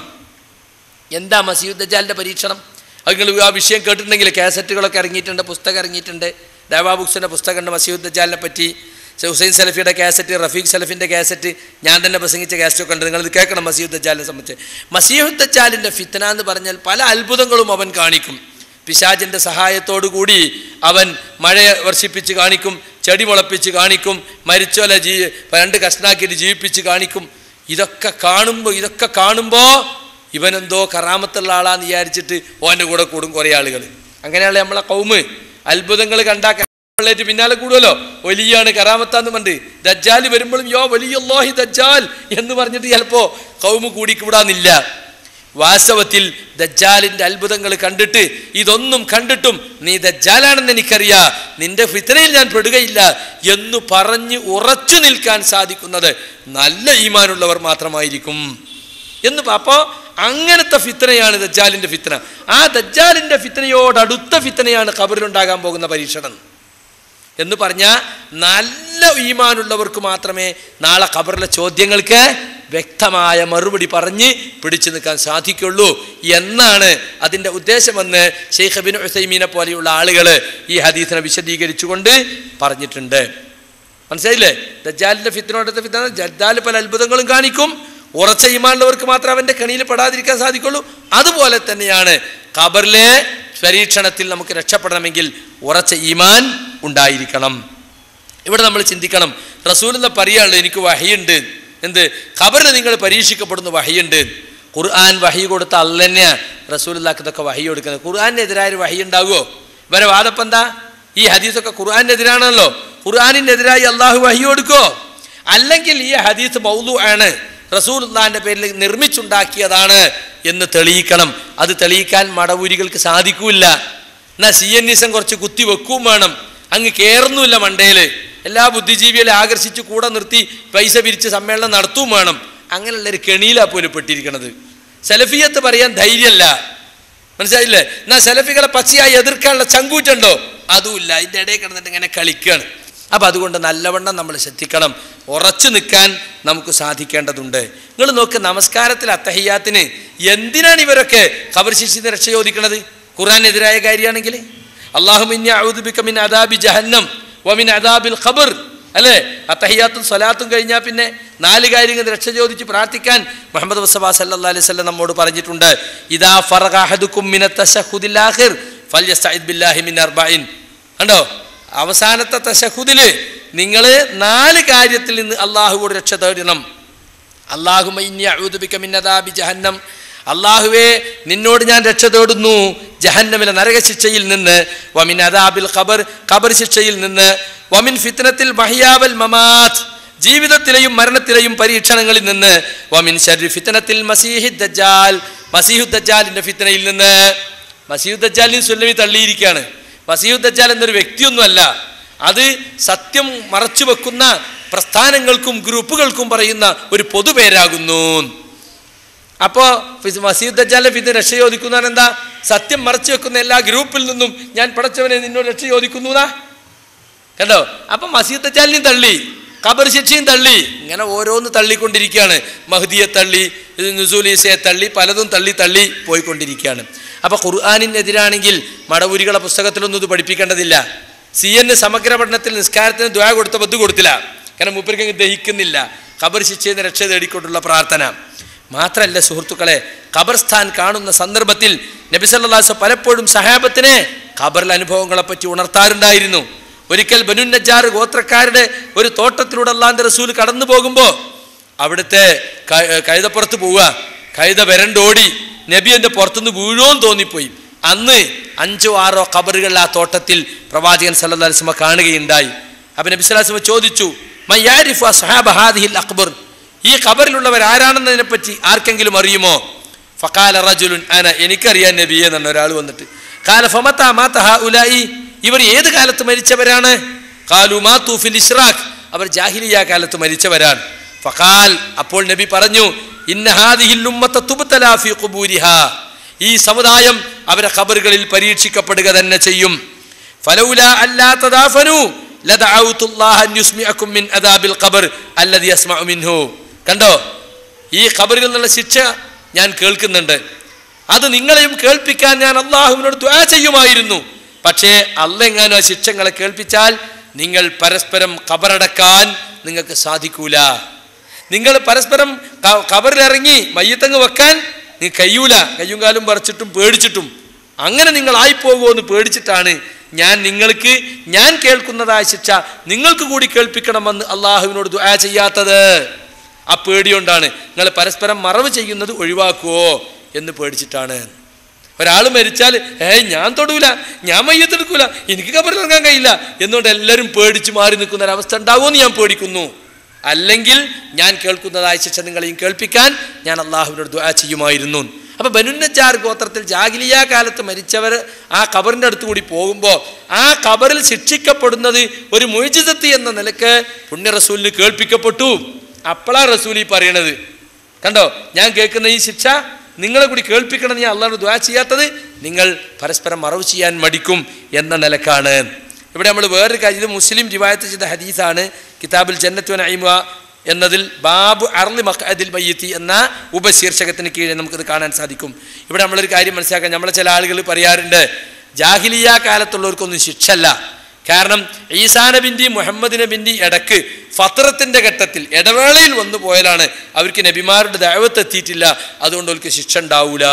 എന്താ മസീഹുദ്ദജാലിന്റെ പരീക്ഷണം അത് നിങ്ങൾ ആ വിഷയം കേട്ടിട്ടുണ്ടെങ്കിൽ കാസറ്റുകളൊക്കെ ഇറങ്ങിയിട്ടുണ്ട് പുസ്തകം ഇറങ്ങിയിട്ടുണ്ട് ദേവാ ബുക്സിൻ്റെ പുസ്തകമുണ്ട് മസീഹുദ്ദജാലിനെ പറ്റി ഹുസൈൻ സലഫിയുടെ കാസറ്റ് റഫീഖ് സലഫിൻ്റെ കാസറ്റ് ഞാൻ തന്നെ പ്രസംഗിച്ച കാസറ്റൊക്കെ ഉണ്ട് നിങ്ങളിത് കേൾക്കണം മസീഹുദ്ദജാലിനെ സംബന്ധിച്ച് മസീഹുദ്ദജാലിൻ്റെ ഫിത്തന എന്ന് പറഞ്ഞാൽ പല അത്ഭുതങ്ങളും അവൻ കാണിക്കും പിശാചിൻ്റെ സഹായത്തോടു കൂടി അവൻ മഴ വർഷിപ്പിച്ച് കാണിക്കും ചെടി മുളപ്പിച്ച് കാണിക്കും മരിച്ചോല ജീ രണ്ട് കഷ്ണാക്കിയിട്ട് ജീവിപ്പിച്ച് കാണിക്കും ഇതൊക്കെ കാണുമ്പോൾ ഇതൊക്കെ കാണുമ്പോൾ ഇവനെന്തോ കറാമത്തുള്ള ആളാന്ന് വിചാരിച്ചിട്ട് ഓൻ്റെ കൂടെ കൂടും കുറേ ആളുകൾ അങ്ങനെയുള്ള നമ്മളെ കൗമ് അത്ഭുതങ്ങൾ കണ്ടാ പിള്ളേറ്റ് പിന്നാലെ കൂടുമല്ലോ വലിയാണ് കറാമത്താന്ന് പണ്ട് ദജ്ജാൽ വരുമ്പോഴും യോ വലിയല്ലോഹി ദജ്ജാൽ എന്ന് പറഞ്ഞിട്ട് ചിലപ്പോൾ കൗമ് കൂടിക്കൂടാന്നില്ല വാസ്തവത്തിൽ ദജ്ജാലിന്റെ അത്ഭുതങ്ങൾ കണ്ടിട്ട് ഇതൊന്നും കണ്ടിട്ടും നീ ദജ്ജാലാണെന്ന് എനിക്കറിയാ നിന്റെ ഫിത്തനയിൽ ഞാൻ പെടുകയില്ല എന്ന് പറഞ്ഞ് ഉറച്ചു നിൽക്കാൻ സാധിക്കുന്നത് നല്ല ഈമാനുള്ളവർ മാത്രമായിരിക്കും എന്ന് അപ്പോൾ അങ്ങനത്തെ ഫിത്തനയാണ് ദജ്ജാലിന്റെ ഫിത്തന ആ ദജ്ജാലിന്റെ ഫിത്തനയോടടുത്ത ഫിത്തനയാണ് ഖബറിലുണ്ടാകാൻ പോകുന്ന പരീക്ഷണം എന്ന് പറഞ്ഞാൽ നല്ല ഈമാനുള്ളവർക്ക് മാത്രമേ നാളെ ഖബറിലെ ചോദ്യങ്ങൾക്ക് വ്യക്തമായ മറുപടി പറഞ്ഞ് പിടിച്ചു നിൽക്കാൻ സാധിക്കുള്ളൂ എന്നാണ് അതിൻ്റെ ഉദ്ദേശമെന്ന് ഷെയ്ഖ് ബിൻ ഉസൈമീനെ പോലെയുള്ള ആളുകൾ ഈ ഹദീസിനെ വിശദീകരിച്ചുകൊണ്ട് പറഞ്ഞിട്ടുണ്ട് മനസ്സിലായില്ലേ ദജ്ജാലിൻ്റെ ഫിത്തിനോടത്തെ ഫിത്തന ജദ്ദാൽ പല അത്ഭുതങ്ങളും കാണിക്കും ഉറച്ച ഈമാനുള്ളവർക്ക് മാത്രം അവൻ്റെ കണിയിൽ പെടാതിരിക്കാൻ സാധിക്കുള്ളൂ അതുപോലെ തന്നെയാണ് ഖബറിലെ പരീക്ഷണത്തിൽ നമുക്ക് രക്ഷപ്പെടണമെങ്കിൽ ഉറച്ച ഈമാൻ ഉണ്ടായിരിക്കണം ഇവിടെ നമ്മൾ ചിന്തിക്കണം റസൂൽ എന്ന പറയാനുള്ളത് എനിക്ക് വഹിയുണ്ട് എന്ത് ഖബറിൽ നിങ്ങൾ പരീക്ഷിക്കപ്പെടുന്ന വഹിയുണ്ട് ഖുർആൻ വഹി കൊടുത്ത അല്ല തന്നെയാണ് റസൂലില്ലാക്ക് ഇതൊക്കെ വഹി കൊടുക്കുന്നത് ഖുർആാനെതിരായ ഒരു വഹി ഉണ്ടാകുമോ ഇവരെ വാദപ്പം എന്താ ഈ ഹദീസൊക്കെ ഖുർആാനെതിരാണല്ലോ ഖുർആാനിനെതിരായി അള്ളാഹു വഹി കൊടുക്കോ അല്ലെങ്കിൽ ഈ ഹദീസ് മൗലു ആണ് റസൂലുള്ളാന്റെ പേരിൽ നിർമ്മിച്ചുണ്ടാക്കിയതാണ് എന്ന് തെളിയിക്കണം അത് തെളിയിക്കാൻ മടവൂരികൾക്ക് സാധിക്കൂല എന്നാ സി എൻ ഇസം കുറച്ച് കുത്തി വെക്കും വേണം അങ്ങ് കയറുന്നുമില്ല മണ്ടയില് എല്ലാ ബുദ്ധിജീവികളെ ആകർഷിച്ച് കൂടെ നിർത്തി പൈസ പിരിച്ച് സമ്മേളനം നടത്തും വേണം അങ്ങനെയുള്ളൊരു കെണിയിലാ പോലും പെട്ടിരിക്കണത് സെലഫിയത്ത് പറയാൻ ധൈര്യമല്ല മനസ്സിലായില്ലേ എന്നാ സെലഫികളെ പച്ചയായി എതിർക്കാനുള്ള ചങ്കൂറ്റുണ്ടോ അതുമില്ല അതിൻ്റെ ഇടയിൽ കിടന്നിട്ട് ഇങ്ങനെ കളിക്കുകയാണ് അപ്പം അതുകൊണ്ട് നല്ലവണ്ണം നമ്മൾ ശ്രദ്ധിക്കണം ഉറച്ചു നിൽക്കാൻ നമുക്ക് സാധിക്കേണ്ടതുണ്ട് നിങ്ങൾ നോക്ക് നമസ്കാരത്തിൽ അത്തഹിയാത്തിന് എന്തിനാണ് ഇവരൊക്കെ ഖബർ ശിശിന്ന് രക്ഷ ചോദിക്കണത് ഖുറാനെതിരായ കാര്യമാണെങ്കിൽ അള്ളാഹുമിൻ അദാബി ജഹന്നം വമിൻ അദാബിൽ ഖബർ അല്ലേ അത്തഹിയാത്തും സ്വലാത്തും കഴിഞ്ഞാൽ പിന്നെ നാല് കാര്യങ്ങൾ രക്ഷ ചോദിച്ച് പ്രാർത്ഥിക്കാൻ മുഹമ്മദ് മുസ്തഫ സല്ലാ അലൈഹി സ്വലം നമ്മോട് പറഞ്ഞിട്ടുണ്ട് ഇതാ ഫറഹാഹദുക്കും മിനത്തശഹുദില്ലാഹിർ ഫല്യസ്തഇദ് ബില്ലാഹി മിൻ അർബഇൻ കണ്ടോ അവസാനത്തെ തശഹുദില് നിങ്ങൾ നാല് കാര്യത്തിൽ നിന്ന് അള്ളാഹുവോട് രക്ഷ തേടണം അള്ളാഹുമിന്നതാബി ജഹന്നം അള്ളാഹുവേ നിന്നോട് ഞാൻ രക്ഷ തേടുന്നു ജഹന്നമിലെ നരകശിക്ഷയിൽ നിന്ന് വമിൻ അദാബിൽ ഖബർ ഖബർ ശിക്ഷയിൽ നിന്ന് വമിൻ ഫിത്നത്തിൽ മഹിയാവൽ മമാത് ജീവിതത്തിലെയും മരണത്തിലെയും പരീക്ഷണങ്ങളിൽ നിന്ന് വമിൻ ഷർരി ഫിത്നത്തിൽ മസീഹി ദജ്ജാൽ മസീഹു ദജ്ജാലിന്റെ ഫിത്നയിൽ നിന്ന് മസീഹു ദജ്ജാലിന് സുല്ലമി തള്ളിയിരിക്കുകയാണ് മസീഹു ദജ്ജാൽ എന്നൊരു വ്യക്തിയൊന്നുമല്ല അത് സത്യം മറച്ചു വെക്കുന്ന പ്രസ്ഥാനങ്ങൾക്കും ഗ്രൂപ്പുകൾക്കും പറയുന്ന ഒരു പൊതുപേരാകുന്നു അപ്പോൾ മസീദ് ദജ്ജാലെ പിന്നെ രക്ഷ ചോദിക്കുന്നതാണ് എന്താ സത്യം മറച്ചു വെക്കുന്ന എല്ലാ ഗ്രൂപ്പിൽ നിന്നും ഞാൻ പടച്ചവനെ നിന്നോട് രക്ഷ ചോദിക്കുന്നതാ കണ്ടോ അപ്പം മസീദ് ദജ്ജാലിനെയും തള്ളി ഖബർ ശിക്ഷയും തള്ളി ഇങ്ങനെ ഓരോന്ന് തള്ളിക്കൊണ്ടിരിക്കുകയാണ് മഹദിയെ തള്ളി നുസൂലീസയെ തള്ളി പലതും തള്ളി തള്ളി പോയിക്കൊണ്ടിരിക്കുകയാണ് അപ്പോൾ ഖുർആാനിനെതിരാണെങ്കിൽ മടവൂരികളെ പുസ്തകത്തിലൊന്നും ഇത് പഠിപ്പിക്കേണ്ടതില്ല സി എൻ സമഗ്ര പഠനത്തിൽ നിസ്കാരത്തിന് ദ്വാ കൊടുത്ത ബദ്ധു കൊടുത്തില്ല കാരണം മൂപ്പർക്ക് അങ്ങ് ദഹിക്കുന്നില്ല ഖബർ ശിക്ഷയിൽ നിന്ന് രക്ഷ തേടിക്കൊണ്ടുള്ള പ്രാർത്ഥന മാത്രമല്ല സുഹൃത്തുക്കളെ ഖബർസ്ഥാൻ കാണുന്ന സന്ദർഭത്തിൽ നബി സല്ലാസ് പലപ്പോഴും സഹാബത്തിനെ ഖബറിൽ അനുഭവങ്ങളെ പറ്റി ഉണർത്താറുണ്ടായിരുന്നു ഒരിക്കൽ ബനു നജാർ ഗോത്രക്കാരുടെ ഒരു തോട്ടത്തിലൂടെ അള്ളാന്റെ റസൂൽ കടന്നു പോകുമ്പോൾ അവിടുത്തെ ക- കഴുതപ്പുറത്ത് പോവുക കഴുത വരണ്ടോടി നബി എൻ്റെ പുറത്തുനിന്ന് വീഴോന്ന് തോന്നിപ്പോയി അന്ന് അഞ്ചോ ആറോ ഖബറുകൾ ആ തോട്ടത്തിൽ പ്രവാചകൻ സല്ലല്ലാഹു അലൈഹി വസല്ലം കാണുകയുണ്ടായി അപ്പൊ നബി സല്ലല്ലാഹു അലൈഹി വസല്ലം ചോദിച്ചു മയ്യാരിഫു അസ്ഹാബ ഹാദിഹിൽ അക്ബർ ഈ ഖബറിലുള്ളവർ ആരാണെന്നതിനെ പറ്റി ആർക്കെങ്കിലും അറിയുമോ ഫഖാല റജുലുൻ അന എനിക്കറിയാൻ നബിയെ എന്ന ഒരാൾ വന്നിട്ട് കാല ഫമത്ത മാത ഹഉലായി ഇവർ ഏത് കാലത്ത് മരിച്ചവരാണ് കാലു മാതു ഫിൽ ഇസ്റാഖ് അവർ ജാഹിലിയ കാലത്ത് മരിച്ചവരാണ് ഫഖാൽ അപ്പോൾ നബി പറഞ്ഞു ഇന്ന ഹാദിഹിൽ ഉമ്മത്ത തുബ്തലാ ഫീ ഖുബൂരിഹാ ഈ സമുദായം അവരെ ഖബറുകളിൽ പരീക്ഷിക്കപ്പെടുക തന്നെ ചെയ്യും ഫലൗല അല്ലാ തദാഫനു ലദഅഉതുല്ലാഹ അൻ യുസ്മിഅകും മിൻ അദാബിൽ ഖബർ അല്ലദി യസ്മഉ മിൻഹു കണ്ടോ ഈ ഖബറിൽ നിന്നുള്ള ശിക്ഷ ഞാൻ കേൾക്കുന്നുണ്ട് അത് നിങ്ങളെയും കേൾപ്പിക്കാൻ ഞാൻ അള്ളാഹുവിനോട് ദ്വാ ചെയ്യുമായിരുന്നു പക്ഷേ അല്ലെങ്ങാനും ആ ശിക്ഷങ്ങളെ കേൾപ്പിച്ചാൽ നിങ്ങൾ പരസ്പരം ഖബറടക്കാൻ നിങ്ങൾക്ക് സാധിക്കൂല നിങ്ങൾ പരസ്പരം ക- ഖബറിലിറങ്ങി മയ്യത്തങ്ങ് വെക്കാൻ നീ കയ്യൂല കയ്യും കാലും പറിച്ചിട്ടും പേടിച്ചിട്ടും അങ്ങനെ നിങ്ങൾ ആയിപ്പോകുമോ എന്ന് പേടിച്ചിട്ടാണ് ഞാൻ നിങ്ങൾക്ക് ഞാൻ കേൾക്കുന്നതായ ശിക്ഷ നിങ്ങൾക്ക് കൂടി കേൾപ്പിക്കണമെന്ന് അള്ളാഹുവിനോട് ദുആ ചെയ്യാത്തത് ആ പേടികൊണ്ടാണ് നിങ്ങൾ പരസ്പരം മറവ് ചെയ്യുന്നത് ഒഴിവാക്കുവോ എന്ന് പേടിച്ചിട്ടാണ് ഒരാൾ മരിച്ചാൽ ഏയ് ഞാൻ തൊടൂല ഞാൻ മയ്യത്തെടുക്കൂല എനിക്ക് കബറിലിറങ്ങാൻ കഴിയില്ല എന്നുകൊണ്ട് എല്ലാവരും പേടിച്ച് മാറി നിൽക്കുന്ന ഒരവസ്ഥ ഉണ്ടാവുമെന്ന് ഞാൻ പേടിക്കുന്നു അല്ലെങ്കിൽ ഞാൻ കേൾക്കുന്നതായ ശിക്ഷ നിങ്ങളെയും കേൾപ്പിക്കാൻ ഞാൻ അള്ളാഹുവിനോട് ദുആ ചെയ്യുമായിരുന്നു അപ്പൊ ബനുന്നജാർ ഗോത്രത്തിൽ ജാഗിലിയ കാലത്ത് മരിച്ചവർ ആ ഖബറിന്റെ അടുത്ത് കൂടി പോകുമ്പോൾ ആ ഖബറിൽ ശിക്ഷിക്കപ്പെടുന്നത് ഒരു മൊയ്ജിതത്ത് എന്ന നിലക്ക് പുണ്യ റസൂലിന് കേൾപ്പിക്കപ്പെട്ടു അപ്പോഴാ റസൂൽ ഈ പറയണത് കണ്ടോ ഞാൻ കേൾക്കുന്ന ഈ ശിക്ഷ നിങ്ങളെ കൂടി കേൾപ്പിക്കണം ഞാൻ അള്ളാഹ് ദ്വാ ചെയ്യാത്തത് നിങ്ങൾ പരസ്പരം മറവ് ചെയ്യാൻ മടിക്കും എന്ന നിലക്കാണ് ഇവിടെ നമ്മൾ വേറൊരു കാര്യം ഇത് മുസ്ലിം റിവായത്ത് ചെയ്ത ഹദീസാണ് കിതാബുൽ ജന്നത്തു നൈമ എന്നതിൽ ബാബു അർലി മഖഅദിൽ മയ്യത്തി എന്ന ഉപശീർഷകത്തിന് കീഴിൽ നമുക്കിത് കാണാൻ സാധിക്കും ഇവിടെ നമ്മളൊരു കാര്യം മനസ്സിലാക്കാൻ നമ്മളെ ചില ആളുകൾ പറയാറുണ്ട് ജാഹിലിയ കാലത്തുള്ളവർക്കൊന്നും ശിക്ഷല്ല കാരണം ഈസാ നബിൻ്റെയും മുഹമ്മദ് നബിൻ്റെയും ഇടക്ക് ഫത്രത്തിൻ്റെ ഘട്ടത്തിൽ ഇടവേളയിൽ വന്നു പോയാലാണ് അവർക്ക് നബിമാരുടെ ദൈവത്ത് എത്തിയിട്ടില്ല അതുകൊണ്ട് അവർക്ക് ശിക്ഷ ഉണ്ടാവൂല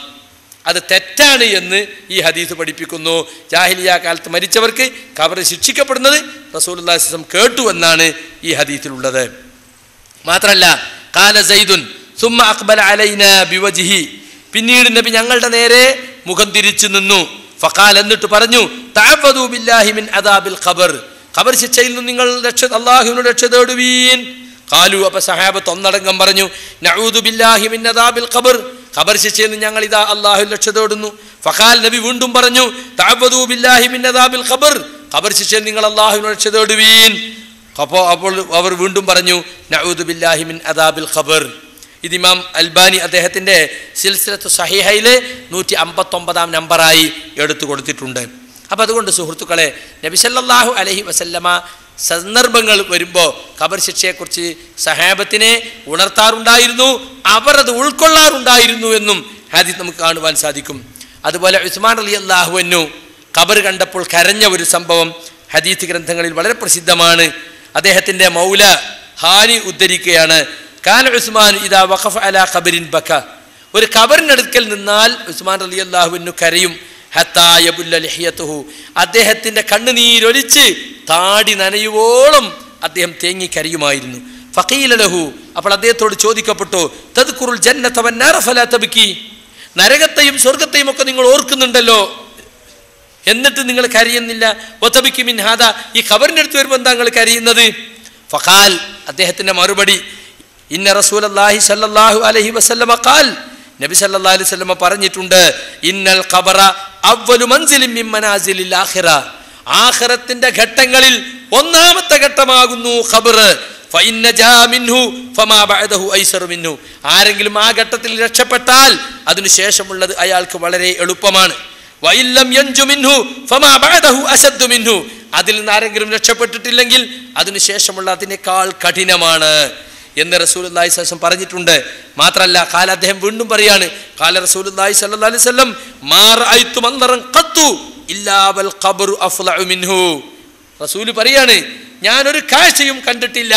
അത് തെറ്റാണ് എന്ന് ഈ ഹദീസ് പഠിപ്പിക്കുന്നു ജാഹിലിയ കാലത്ത് മരിച്ചവർക്ക് കബർ ശിക്ഷിക്കപ്പെടുന്നത് റസൂലുല്ലാസ്ലം കേട്ടു എന്നാണ് ഈ ഹദീസിലുള്ളത് മാത്രല്ല കാല സൈദുൻ സുമ്മ അക്ബൽ അലൈന ബിവജിഹി പിന്നീട് നബി ഞങ്ങളുടെ നേരെ മുഖം തിരിച്ചു നിന്നു ഫഖാൽ എന്നിട്ട് പറഞ്ഞു തഅവ്വദു ബില്ലാഹി മിൻ അദാബിൽ ഖബർ ഖബർ ശിക്ഷയിൽ നിന്ന് നിങ്ങൾ രക്ഷ അള്ളാഹുവിനോട് രക്ഷ തേടുവീൻ കാലു അപ്പൊ സഹാബത്ത് ഒന്നടങ്കം പറഞ്ഞു നഊദു ബില്ലാഹി മിൻ അദാബിൽ ഖബർ ഖബർ ശിക്ഷയിൽ നിന്ന് ഞങ്ങൾ ഇതാ അള്ളാഹു രക്ഷ തേടുന്നു ഫഖാൽ നബി വീണ്ടും പറഞ്ഞു തഅവ്വദു ബില്ലാഹി മിൻ അദാബിൽ ഖബർ ഖബർ ശിക്ഷയിൽ നിങ്ങൾ അള്ളാഹുവിനോട് രക്ഷ തേടുവീൻ അപ്പോൾ അപ്പോൾ അവർ വീണ്ടും പറഞ്ഞു നഊദു ബില്ലാഹി മിൻ അദാബിൽ ഖബർ ഇത് ഇമാം അൽബാനി അദ്ദേഹത്തിൻ്റെ സിൽസിലത്ത് സഹിഹയിലെ നൂറ്റി അമ്പത്തൊമ്പതാം നമ്പറായി എടുത്തു കൊടുത്തിട്ടുണ്ട് അപ്പോൾ അതുകൊണ്ട് സുഹൃത്തുക്കളെ നബി സല്ലല്ലാഹു അലൈഹി വസല്ലമ സന്ദർഭങ്ങൾ വരുമ്പോൾ ഖബർ ശിക്ഷയെക്കുറിച്ച് സഹാബത്തിനെ ഉണർത്താറുണ്ടായിരുന്നു അവർ അത് ഉൾക്കൊള്ളാറുണ്ടായിരുന്നു എന്നും ഹാദിസ് നമുക്ക് കാണുവാൻ സാധിക്കും അതുപോലെ ഉസ്മാൻ അലി അള്ളാഹുവിനു ഖബർ കണ്ടപ്പോൾ കരഞ്ഞ ഒരു സംഭവം ഹദീത്ത് ഗ്രന്ഥങ്ങളിൽ വളരെ പ്രസിദ്ധമാണ് അദ്ദേഹത്തിൻ്റെ മൗല ഹാനി ഉദ്ധരിക്കുകയാണ് കാല ഉസ്മാൻ ഇതാ വഖഫ് അല ഖബരിൻ ബക്ക ഒരു ഖബറിനടുക്കൽ നിന്നാൽ ഉസ്മാൻ അലി അള്ളാഹുവിനു കരയും ഹത്തായബുല്ല ലഹിയത്തുഹു അദ്ദേഹത്തിൻ്റെ കണ്ണുനീരൊലിച്ച് താടി നനയുവോളം അദ്ദേഹം തേങ്ങി കരയുമായിരുന്നു ഫക്കീല ലഹു അപ്പോൾ അദ്ദേഹത്തോട് ചോദിക്കപ്പെട്ടു തദ്കുറുൽ ജന്നത്തവന്നാറ ഫലാ തബ്കി നരകത്തെയും സ്വർഗത്തെയും ഒക്കെ നിങ്ങൾ ഓർക്കുന്നുണ്ടല്ലോ എന്നിട്ട് നിങ്ങൾ കരയുന്നില്ല ഒത്തബിക്ക് മിൻഹാദ ഈ ഖബറിൻ്റെ അടുത്ത് വരുമ്പോൾ എന്താ നിങ്ങൾ കരയുന്നത് ഫഖാൽ അദ്ദേഹത്തിൻ്റെ മറുപടി ഇന്ന റസൂൽ അള്ളാഹി സല്ലല്ലാഹു അലൈഹി വസല്ലമ ഖാൽ നബി സല്ലല്ലാഹു അലൈഹി വസല്ലമ പറഞ്ഞിട്ടുണ്ട് ഇന്നൽ ഖബറ അവ്വലു മൻസിലിൻ മിൻ മനാസിലിൽ ആഖിറ ആഖിറത്തിന്റെ ഘട്ടങ്ങളിൽ ഒന്നാമത്തെ ഘട്ടമാകുന്നു ഖബർ ഫഇന്ന ജാ മിൻഹു ഫമാ ബഅദഹു ഐസറു മിൻഹു ആരെങ്കിലും ആ ഘട്ടത്തിൽ രക്ഷപ്പെട്ടാൽ അതിനുശേഷമുള്ളത് അയാൾക്ക് വളരെ എളുപ്പമാണ് വഇല്ലം യൻജു മിൻഹു ഫമാ ബഅദഹു അശദ്ദു മിൻഹു അതിൽ നിന്ന് ആരെങ്കിലും രക്ഷപ്പെട്ടിട്ടില്ലെങ്കിൽ അതിനുശേഷമുള്ള അതിനേക്കാൾ കഠിനമാണ് എന്ന് റസൂലുള്ളാഹി സ്വല്ലം പറഞ്ഞിട്ടുണ്ട് മാത്രല്ല കാല അദ്ദേഹം വീണ്ടും പറയാണ് കാല റസൂലുള്ളാഹി സ്വല്ലല്ലാഹി അലൈഹി വസല്ലം മാ റഅയ്തു മൻദറൻ ഖത്തു ഇല്ലാ വൽ ഖബ്റു അഫ്ലഉ മിൻഹു റസൂല് പറയാണ് ഞാനൊരു കാഴ്ചയും കണ്ടിട്ടില്ല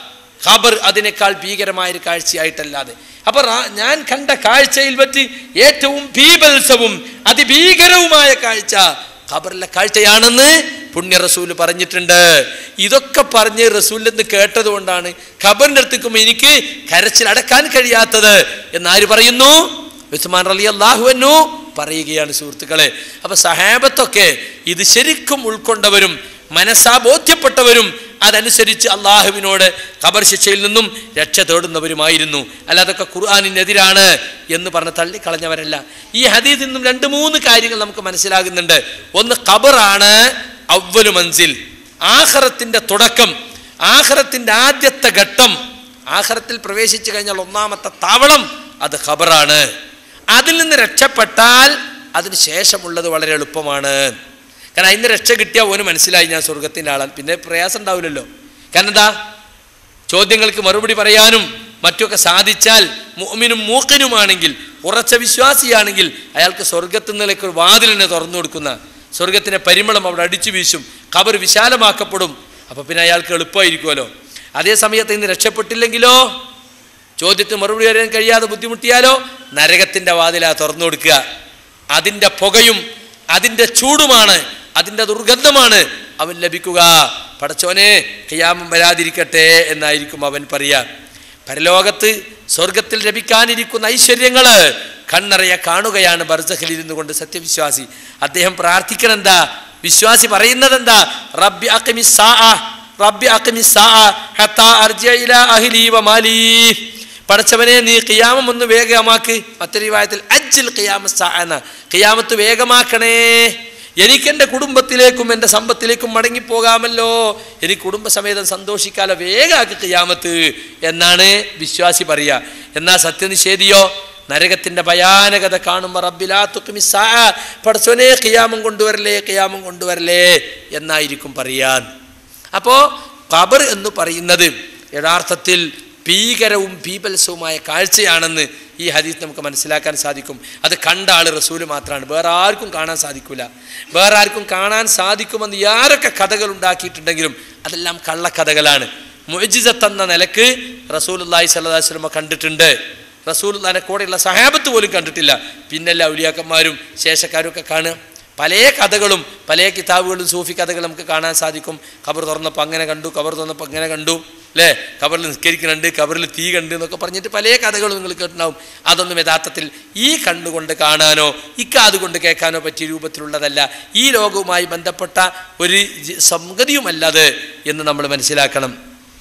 ഖബർ അതിനേക്കാൾ ഭീകരമായ ഒരു കാഴ്ചയായിട്ടല്ലാതെ അപ്പൊ റാ- ഞാൻ കണ്ട കാഴ്ചയിൽ വെച്ച് ഏറ്റവും ഭീപത്സവും അതിഭീകരവുമായ കാഴ്ച ഖബറിലെ കാഴ്ചയാണെന്ന് പുണ്യ റസൂല് പറഞ്ഞിട്ടുണ്ട് ഇതൊക്കെ പറഞ്ഞ് റസൂലിൽ നിന്ന് കേട്ടത് കൊണ്ടാണ് ഖബറിൻ്റെ അടുത്തേക്കും എനിക്ക് കരച്ചിൽ അടക്കാൻ കഴിയാത്തത് എന്നാര് പറയുന്നു ഉസ്മാൻ റലി അള്ളാഹുവന്നു പറയുകയാണ് സുഹൃത്തുക്കളെ അപ്പൊ സഹാബത്തൊക്കെ ഇത് ശരിക്കും ഉൾക്കൊണ്ടവരും മനസ്സാ ബോധ്യപ്പെട്ടവരും അതനുസരിച്ച് അള്ളാഹുവിനോട് ഖബർ ശിക്ഷയിൽ നിന്നും രക്ഷ തേടുന്നവരുമായിരുന്നു അല്ലാതൊക്കെ ഖുർആാനിനെതിരാണ് എന്ന് പറഞ്ഞ് തള്ളിക്കളഞ്ഞവരല്ല ഈ ഹദീസിൽ നിന്നും രണ്ട് മൂന്ന് കാര്യങ്ങൾ നമുക്ക് മനസ്സിലാകുന്നുണ്ട് ഒന്ന് ഖബറാണ് അവ്വലു മൻസിൽ ആഖറത്തിന്റെ തുടക്കം ആഖറത്തിന്റെ ആദ്യത്തെ ഘട്ടം ആഖറത്തിൽ പ്രവേശിച്ചു കഴിഞ്ഞാൽ ഒന്നാമത്തെ താവളം അത് ഖബറാണ് അതിൽ നിന്ന് രക്ഷപ്പെട്ടാൽ അതിന് ശേഷമുള്ളത് വളരെ എളുപ്പമാണ് കാരണം അതിന് രക്ഷ കിട്ടിയാൽ ഓന് മനസ്സിലായി ഞാൻ സ്വർഗത്തിൻ്റെ ആളാണ് പിന്നെ പ്രയാസം ഉണ്ടാവില്ലല്ലോ കാരണം എന്താ ചോദ്യങ്ങൾക്ക് മറുപടി പറയാനും മറ്റൊക്കെ സാധിച്ചാൽ മുഅ്മിനും മൂക്കനുമാണെങ്കിൽ ഉറച്ച വിശ്വാസിയാണെങ്കിൽ അയാൾക്ക് സ്വർഗത്തിൽ നിന്നേക്ക് ഒരു വാതിലിനെ തുറന്നു കൊടുക്കുന്ന സ്വർഗത്തിൻ്റെ പരിമളം അവിടെ അടിച്ചു വീശും ഖബർ വിശാലമാക്കപ്പെടും അപ്പോൾ പിന്നെ അയാൾക്ക് എളുപ്പമായിരിക്കുമല്ലോ അതേ സമയത്ത് ഇന്ന് രക്ഷപ്പെട്ടില്ലെങ്കിലോ ചോദ്യത്തിന് മറുപടി പറയാൻ കഴിയാതെ ബുദ്ധിമുട്ടിയാലോ നരകത്തിൻ്റെ വാതിലാ തുറന്നു കൊടുക്കുക അതിൻ്റെ പുകയും അതിൻ്റെ ചൂടുമാണ് അതിൻ്റെ ദുർഗന്ധമാണ് അവൻ ലഭിക്കുക പടച്ചോനെ കയ്യാമം വരാതിരിക്കട്ടെ എന്നായിരിക്കും അവൻ പറയുക പരലോകത്ത് സ്വർഗത്തിൽ ലഭിക്കാനിരിക്കുന്ന ഐശ്വര്യങ്ങൾ കണ്ണറിയ കാണുകയാണ് ബർസഖിൽ ഇരുന്നു കൊണ്ട് സത്യവിശ്വാസി അദ്ദേഹം പ്രാർത്ഥിക്കണം എന്താ വിശ്വാസി പറയുന്നത് എന്താ റബ്ബി അഖിമി റബ്ബി അഖിമി ഹത്താ അർജിഅ ഇലാ അഹ്ലി വ മാലി പടച്ചവനെ നീ ഖിയാമം ഒന്ന് വേഗമാക്ക് മറ്റൊരു വിവാഹത്തിൽ അജ്ജിൽ ഖിയാമ എന്ന ഖിയാമത്ത് വേഗമാക്കണേ എനിക്ക് എൻ്റെ കുടുംബത്തിലേക്കും എൻ്റെ സമ്പത്തിലേക്കും മടങ്ങിപ്പോകാമല്ലോ എനിക്ക് കുടുംബസമേതം സന്തോഷിക്കാലോ വേഗമാക്കി ഖിയാമത്ത് എന്നാണ് വിശ്വാസി പറയുക എന്നാൽ സത്യനിഷേധിയോ നരകത്തിന്റെ ഭയാനകത കാണുമ്പോൾ റബ്ബിലാത്തുക്കുമിസാ പടച്ചോനെ ഖിയാമം കൊണ്ടുവരലേ ഖിയാമം കൊണ്ടുവരലേ എന്നായിരിക്കും പറയാൻ അപ്പോൾ ഖബർ എന്ന് പറയുന്നത് യഥാർത്ഥത്തിൽ ഭീകരവും ഭീപത്സവുമായ കാഴ്ചയാണെന്ന് ഈ ഹദീസ് നമുക്ക് മനസ്സിലാക്കാൻ സാധിക്കും അത് കണ്ട ആൾ റസൂല് മാത്രമാണ് വേറെ ആർക്കും കാണാൻ സാധിക്കില്ല വേറെ ആർക്കും കാണാൻ സാധിക്കുമെന്ന് ആരൊക്കെ കഥകൾ ഉണ്ടാക്കിയിട്ടുണ്ടെങ്കിലും അതെല്ലാം കള്ളക്കഥകളാണ് മുജിസത്ത് എന്ന നിലക്ക് റസൂൽ അള്ളാഹി സ്വല്ലാ വസ്ലമ കണ്ടിട്ടുണ്ട് റസൂൽ അള്ളഹാനെ കൂടെയുള്ള സഹാബത്ത് പോലും കണ്ടിട്ടില്ല പിന്നല്ല ഔലിയാക്കന്മാരും ശേഷക്കാരും ഒക്കെ കാണുക പല കഥകളും പല കിതാബുകളും സൂഫി കഥകളും നമുക്ക് കാണാൻ സാധിക്കും ഖബർ തുറന്നപ്പോൾ അങ്ങനെ കണ്ടു ഖബർ തുറന്നപ്പോൾ അങ്ങനെ കണ്ടു അല്ലേ ഖബറിൽ നിസ്കരിക്കുന്നുണ്ട് ഖബറിൽ തീ കണ്ട് എന്നൊക്കെ പറഞ്ഞിട്ട് പല കഥകളും നിങ്ങൾ കേട്ടിട്ടുണ്ടാവും അതൊന്നും യഥാർത്ഥത്തിൽ ഈ കണ്ണുകൊണ്ട് കാണാനോ ഇക്കാത് കൊണ്ട് കേൾക്കാനോ പറ്റിയ രൂപത്തിലുള്ളതല്ല ഈ ലോകവുമായി ബന്ധപ്പെട്ട ഒരു ജ- സംഗതിയുമല്ലത് എന്ന് നമ്മൾ മനസ്സിലാക്കണം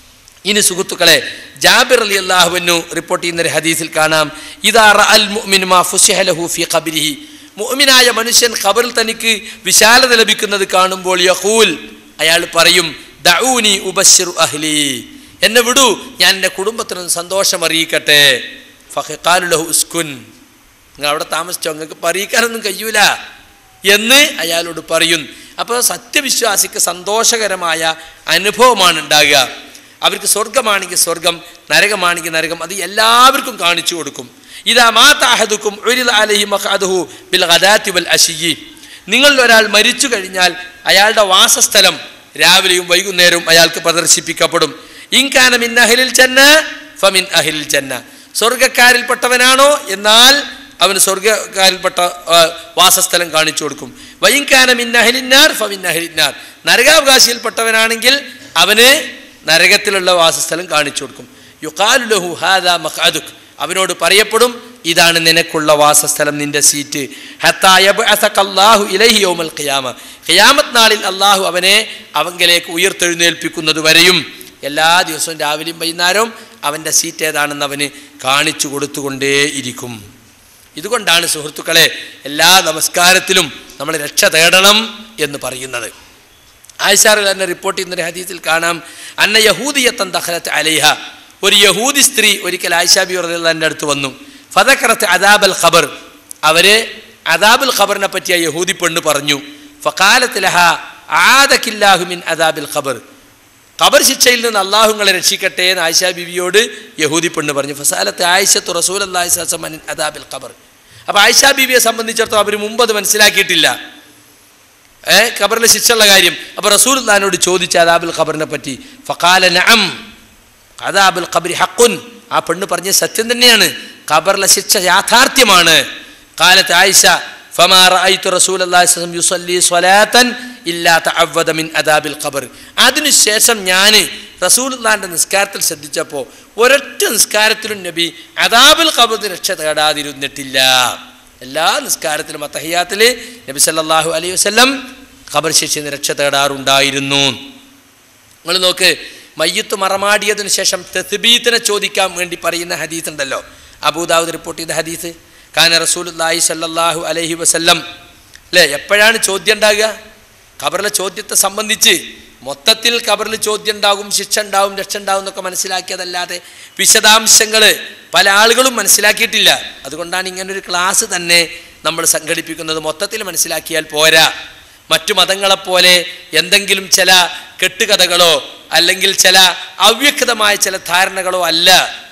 ഇനി സുഹൃത്തുക്കളെ ജാബിർ അലി അള്ളാഹുവിനു റിപ്പോർട്ട് ചെയ്യുന്ന ഒരു ഹദീസിൽ കാണാം ഇതാ അൽ മുഅ്മിൻ മാ ഫുസിഹ ലഹു ഫി ഖബരിഹി മുഅ്മിനായ മനുഷ്യൻ ഖബറിൽ തനിക്ക് വിശാലത ലഭിക്കുന്നത് കാണുമ്പോൾ യഖൂൽ അയാൾ പറയും ദഊനി ഉബശ്ശിറു അഹ്ലി എന്നെ വിടൂ ഞാൻ എൻ്റെ കുടുംബത്തിനൊന്ന് സന്തോഷം അറിയിക്കട്ടെ ഫഖാലു ലഹു ഉസ്കുൻ നിങ്ങൾ അവിടെ താമസിച്ചോ നിങ്ങൾക്ക് പറയിക്കാനൊന്നും കഴിയൂല എന്ന് അയാളോട് പറയും അപ്പോൾ സത്യവിശ്വാസിക്ക് സന്തോഷകരമായ അനുഭവമാണ് ഉണ്ടാകുക അവർക്ക് സ്വർഗമാണെങ്കിൽ സ്വർഗം നരകമാണെങ്കിൽ നരകം അത് എല്ലാവർക്കും കാണിച്ചു കൊടുക്കും ഇതാ മാതാഹദുക്കും അലഹി മഖാദുഹു ബിൽ ഗദാത്തി വൽ അഷിയി നിങ്ങളിൽ ഒരാൾ മരിച്ചു കഴിഞ്ഞാൽ അയാളുടെ വാസസ്ഥലം രാവിലെയും വൈകുന്നേരവും അയാൾക്ക് പ്രദർശിപ്പിക്കപ്പെടും ഇൻകാന മിൻ അഹിലിൽ ജന്ന ഫമിൻ അഹിലിൽ ജന്ന സ്വർഗക്കാരിൽപ്പെട്ടവനാണോ എന്നാൽ അവന് സ്വർഗക്കാരിൽപ്പെട്ട ആ, വാസസ്ഥലം കാണിച്ചു കൊടുക്കും വൈൻകാന മിൻ അഹിലിന്നാർ ഫമിൻ അഹിലിന്നാർ നരകാവകാശിയിൽപ്പെട്ടവനാണെങ്കിൽ അവന് നരകത്തിലുള്ള വാസസ്ഥലം കാണിച്ചു കൊടുക്കും യുക്കാലു ലഹു ഹാദാ മഖാദുക് അവനോട് പറയപ്പെടും ഇതാണ് നിനക്കുള്ള വാസസ്ഥലം നിന്റെ സീറ്റ് ഹത്താ യബ്അസകല്ലാഹു ഇലൈഹി യൗമൽ ഖിയാമ ഖിയാമത്ത് നാളിൽ അള്ളാഹു അവനെ അവങ്കിലേക്ക് ഉയർത്തെഴുന്നേൽപ്പിക്കുന്നത് വരെയും എല്ലാ ദിവസവും രാവിലെയും വൈകുന്നേരവും അവൻ്റെ സീറ്റ് ഏതാണെന്ന് അവന് കാണിച്ചു കൊടുത്തുകൊണ്ടേയിരിക്കും ഇതുകൊണ്ടാണ് സുഹൃത്തുക്കളെ എല്ലാ നമസ്കാരത്തിലും നമ്മൾ രക്ഷ തേടണം എന്ന് പറയുന്നത് ആയിഷാറിൽ തന്നെ റിപ്പോർട്ട് ചെയ്യുന്ന ഒരു ഹദീസിൽ കാണാം അന്ന യഹൂദിയത്തൻ ദഖലത്ത് അലൈഹ ഒരു യഹൂദി സ്ത്രീ ഒരിക്കൽ ആയിഷാബി എൻ്റെ അടുത്ത് വന്നു ഫതക്കറത്ത് അദാബൽ ഖബർ അവര് അദാബുൽ ഖബറിനെ പറ്റി ആ യഹൂദി പെണ്ണ് പറഞ്ഞു ഫക്കാലത്ത് ലഹ ആദക്കില്ലാഹു മിൻ അദാബിൽ ഖബർ ഖബർ ശിക്ഷയിൽ നിന്ന് അള്ളാഹുങ്ങളെ രക്ഷിക്കട്ടെ എന്ന് ആയിഷ ബിവിയോട് യഹൂദി പെണ്ണ് പറഞ്ഞു ഫസാലത്ത് ആയിഷത്തു റസൂൽ അള്ളാഹി അദാബിൽ ഖബർ അപ്പോൾ ആയിഷ ബീവിയെ സംബന്ധിച്ചിടത്തോളം അവർ മുമ്പ് അത് മനസ്സിലാക്കിയിട്ടില്ല ഏ ഖബറിലെ ശിക്ഷയുള്ള കാര്യം അപ്പോൾ റസൂൽ താനോട് ചോദിച്ച അദാബുൽ ഖബറിനെ പറ്റി ഫക്കാല നഅം അദാബുൽ ഖബരി ഹക്കുൻ ആ പെണ്ണ് പറഞ്ഞ സത്യം തന്നെയാണ് ഖബറിലെ ശിക്ഷ യാഥാർത്ഥ്യമാണ് കാലത്ത് ആയിഷ ഫമാ റഅയ്തു റസൂലല്ലാഹി സ്വല്ലല്ലാഹു അലൈഹി വസല്ലം യുസല്ലി സ്വലാത്തൻ ഇല്ലാ തഅവ്വദ മിൻ അദാബിൽ ഖബർ അതിനുശേഷം ഞാൻ റസൂലുള്ളാഹിന്റെ നിസ്കാരത്തിൽ ശ്രദ്ധിച്ചപ്പോൾ ഒരൊറ്റ നിസ്കാരത്തിലും നബി അദാബുൽ ഖബറിന് രക്ഷ തേടാതിരുന്നിട്ടില്ല എല്ലാ നിസ്കാരത്തിലും അത്തഹിയാത്തിൽ നബി സല്ലല്ലാഹു അലൈഹി വസല്ലം ഖബർ ശിക്ഷയിൽ നിന്ന് രക്ഷ തേടാറുണ്ടായിരുന്നു നിങ്ങൾ നോക്ക് മയ്യത്ത് മറമാടിയതിനു ശേഷം തെസ്ബീത്തിനെ ചോദിക്കാൻ വേണ്ടി പറയുന്ന ഹദീസ് ഉണ്ടല്ലോ അബൂദാവൂദ് റിപ്പോർട്ട് ചെയ്ത ഹദീസ് കാന റസൂലുള്ളാഹി സല്ലല്ലാഹു അലൈഹി വസല്ലം അല്ലേ എപ്പോഴാണ് ചോദ്യം ഉണ്ടാകുക ഖബറിലെ ചോദ്യത്തെ സംബന്ധിച്ച് മൊത്തത്തിൽ ഖബറിൽ ചോദ്യം ഉണ്ടാകും ശിക്ഷ ഉണ്ടാവും രക്ഷ ഉണ്ടാവും എന്നൊക്കെ മനസ്സിലാക്കിയതല്ലാതെ വിശദാംശങ്ങൾ പല ആളുകളും മനസ്സിലാക്കിയിട്ടില്ല അതുകൊണ്ടാണ് ഇങ്ങനൊരു ക്ലാസ് തന്നെ നമ്മൾ സംഘടിപ്പിക്കുന്നത് മൊത്തത്തിൽ മനസ്സിലാക്കിയാൽ പോരാ മറ്റു മതങ്ങളെപ്പോലെ എന്തെങ്കിലും ചില കെട്ടുകഥകളോ അല്ലെങ്കിൽ ചില അവ്യക്തമായ ചില ധാരണകളോ അല്ല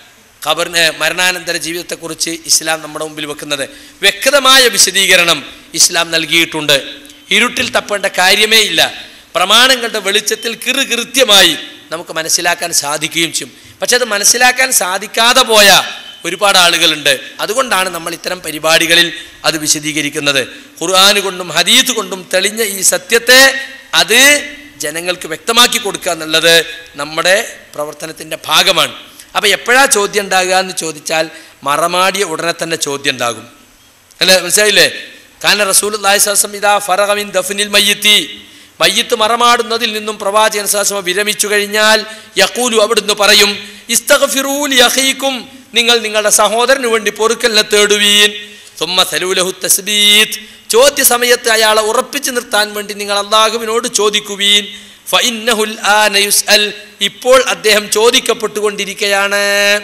ഖബറിന് മരണാനന്തര ജീവിതത്തെക്കുറിച്ച് ഇസ്ലാം നമ്മുടെ മുമ്പിൽ വെക്കുന്നത് വ്യക്തമായ വിശദീകരണം ഇസ്ലാം നൽകിയിട്ടുണ്ട് ഇരുട്ടിൽ തപ്പേണ്ട കാര്യമേ ഇല്ല പ്രമാണങ്ങളുടെ വെളിച്ചത്തിൽ കിറു കൃത്യമായി നമുക്ക് മനസ്സിലാക്കാൻ സാധിക്കുകയും ചെയ്യും പക്ഷെ അത് മനസ്സിലാക്കാൻ സാധിക്കാതെ പോയ ഒരുപാട് ആളുകളുണ്ട് അതുകൊണ്ടാണ് നമ്മൾ ഇത്തരം പരിപാടികളിൽ അത് വിശദീകരിക്കുന്നത് ഖുർആൻ കൊണ്ടും ഹദീത്ത് കൊണ്ടും തെളിഞ്ഞ ഈ സത്യത്തെ അത് ജനങ്ങൾക്ക് വ്യക്തമാക്കി കൊടുക്കുക എന്നുള്ളത് നമ്മുടെ പ്രവർത്തനത്തിൻ്റെ ഭാഗമാണ് അപ്പോൾ എപ്പോഴാ ചോദ്യം ഉണ്ടാകുക എന്ന് ചോദിച്ചാൽ മറമാടിയ ഉടനെ തന്നെ ചോദ്യം ഉണ്ടാകും അല്ലേ മനസ്സിലായില്ലേ കാരണം റസൂൽ അള്ളാഹിസ്വാസം ഇതാ ഫറഹമിൻ ദഫിനിൽ മയ്യത്തി മയ്യത്ത് മറമാടുന്നതിൽ നിന്നും പ്രവാചകൻ സാസമ വിരമിച്ചു കഴിഞ്ഞാൽ യക്കൂലു അവിടുന്ന് പറയും ഇസ്തഗ്ഫിറൂൽ യഹീക്കും നിങ്ങൾ നിങ്ങളുടെ സഹോദരന് വേണ്ടി പൊറുക്കലിനെ തേടുവീൻ സുമ്മ സലൂലഹു തസ്ബീത്ത് ചോദ്യ സമയത്ത് അയാളെ ഉറപ്പിച്ചു നിർത്താൻ വേണ്ടി നിങ്ങൾ അള്ളാഹുവിനോട് ചോദിക്കുവീൻ ഫഇന്നഹുൽ ആന യുസ്അൽ ഇപ്പോൾ അദ്ദേഹം ചോദിക്കപ്പെട്ടുകൊണ്ടിരിക്കുകയാണ്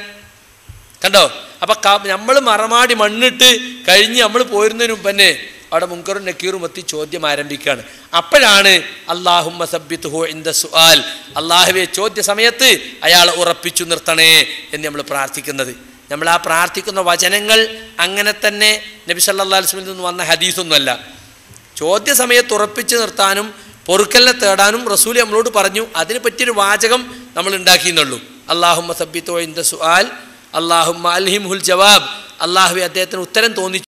കണ്ടോ അപ്പൊ നമ്മൾ മറമാടി മണ്ണിട്ട് കഴിഞ്ഞ് നമ്മൾ പോരുന്നതിന് മുമ്പ് തന്നെ അവിടെ മുൻകറും നക്കീറും എത്തി ചോദ്യം ആരംഭിക്കുകയാണ് അപ്പോഴാണ് അള്ളാഹുമ്മ സബ്ബിത്തുഹു ഇന്ദ സുആൽ അള്ളാഹുവെ ചോദ്യ സമയത്ത് അയാളെ ഉറപ്പിച്ചു നിർത്തണേ എന്ന് നമ്മൾ പ്രാർത്ഥിക്കുന്നത് നമ്മൾ ആ പ്രാർത്ഥിക്കുന്ന വചനങ്ങൾ അങ്ങനെ തന്നെ നബി സല്ലല്ലാഹു അലൈഹി വസല്ലമയിൽ നിന്ന് വന്ന ഹദീസൊന്നുമല്ല ചോദ്യ സമയത്ത് ഉറപ്പിച്ചു നിർത്താനും പൊറുക്കലിനെ തേടാനും റസൂൽ നമ്മളോട് പറഞ്ഞു അതിന് പറ്റിയൊരു വാചകം നമ്മൾ ഉണ്ടാക്കിയെന്നുള്ളൂ അള്ളാഹുമ്മ സബ്ബിത്തോ ഇന്ദ സുആൽ അള്ളാഹുമ്മ അൽഹിംഹുൽ ജവാബ് അള്ളാഹുവെ അദ്ദേഹത്തിന് ഉത്തരം തോന്നി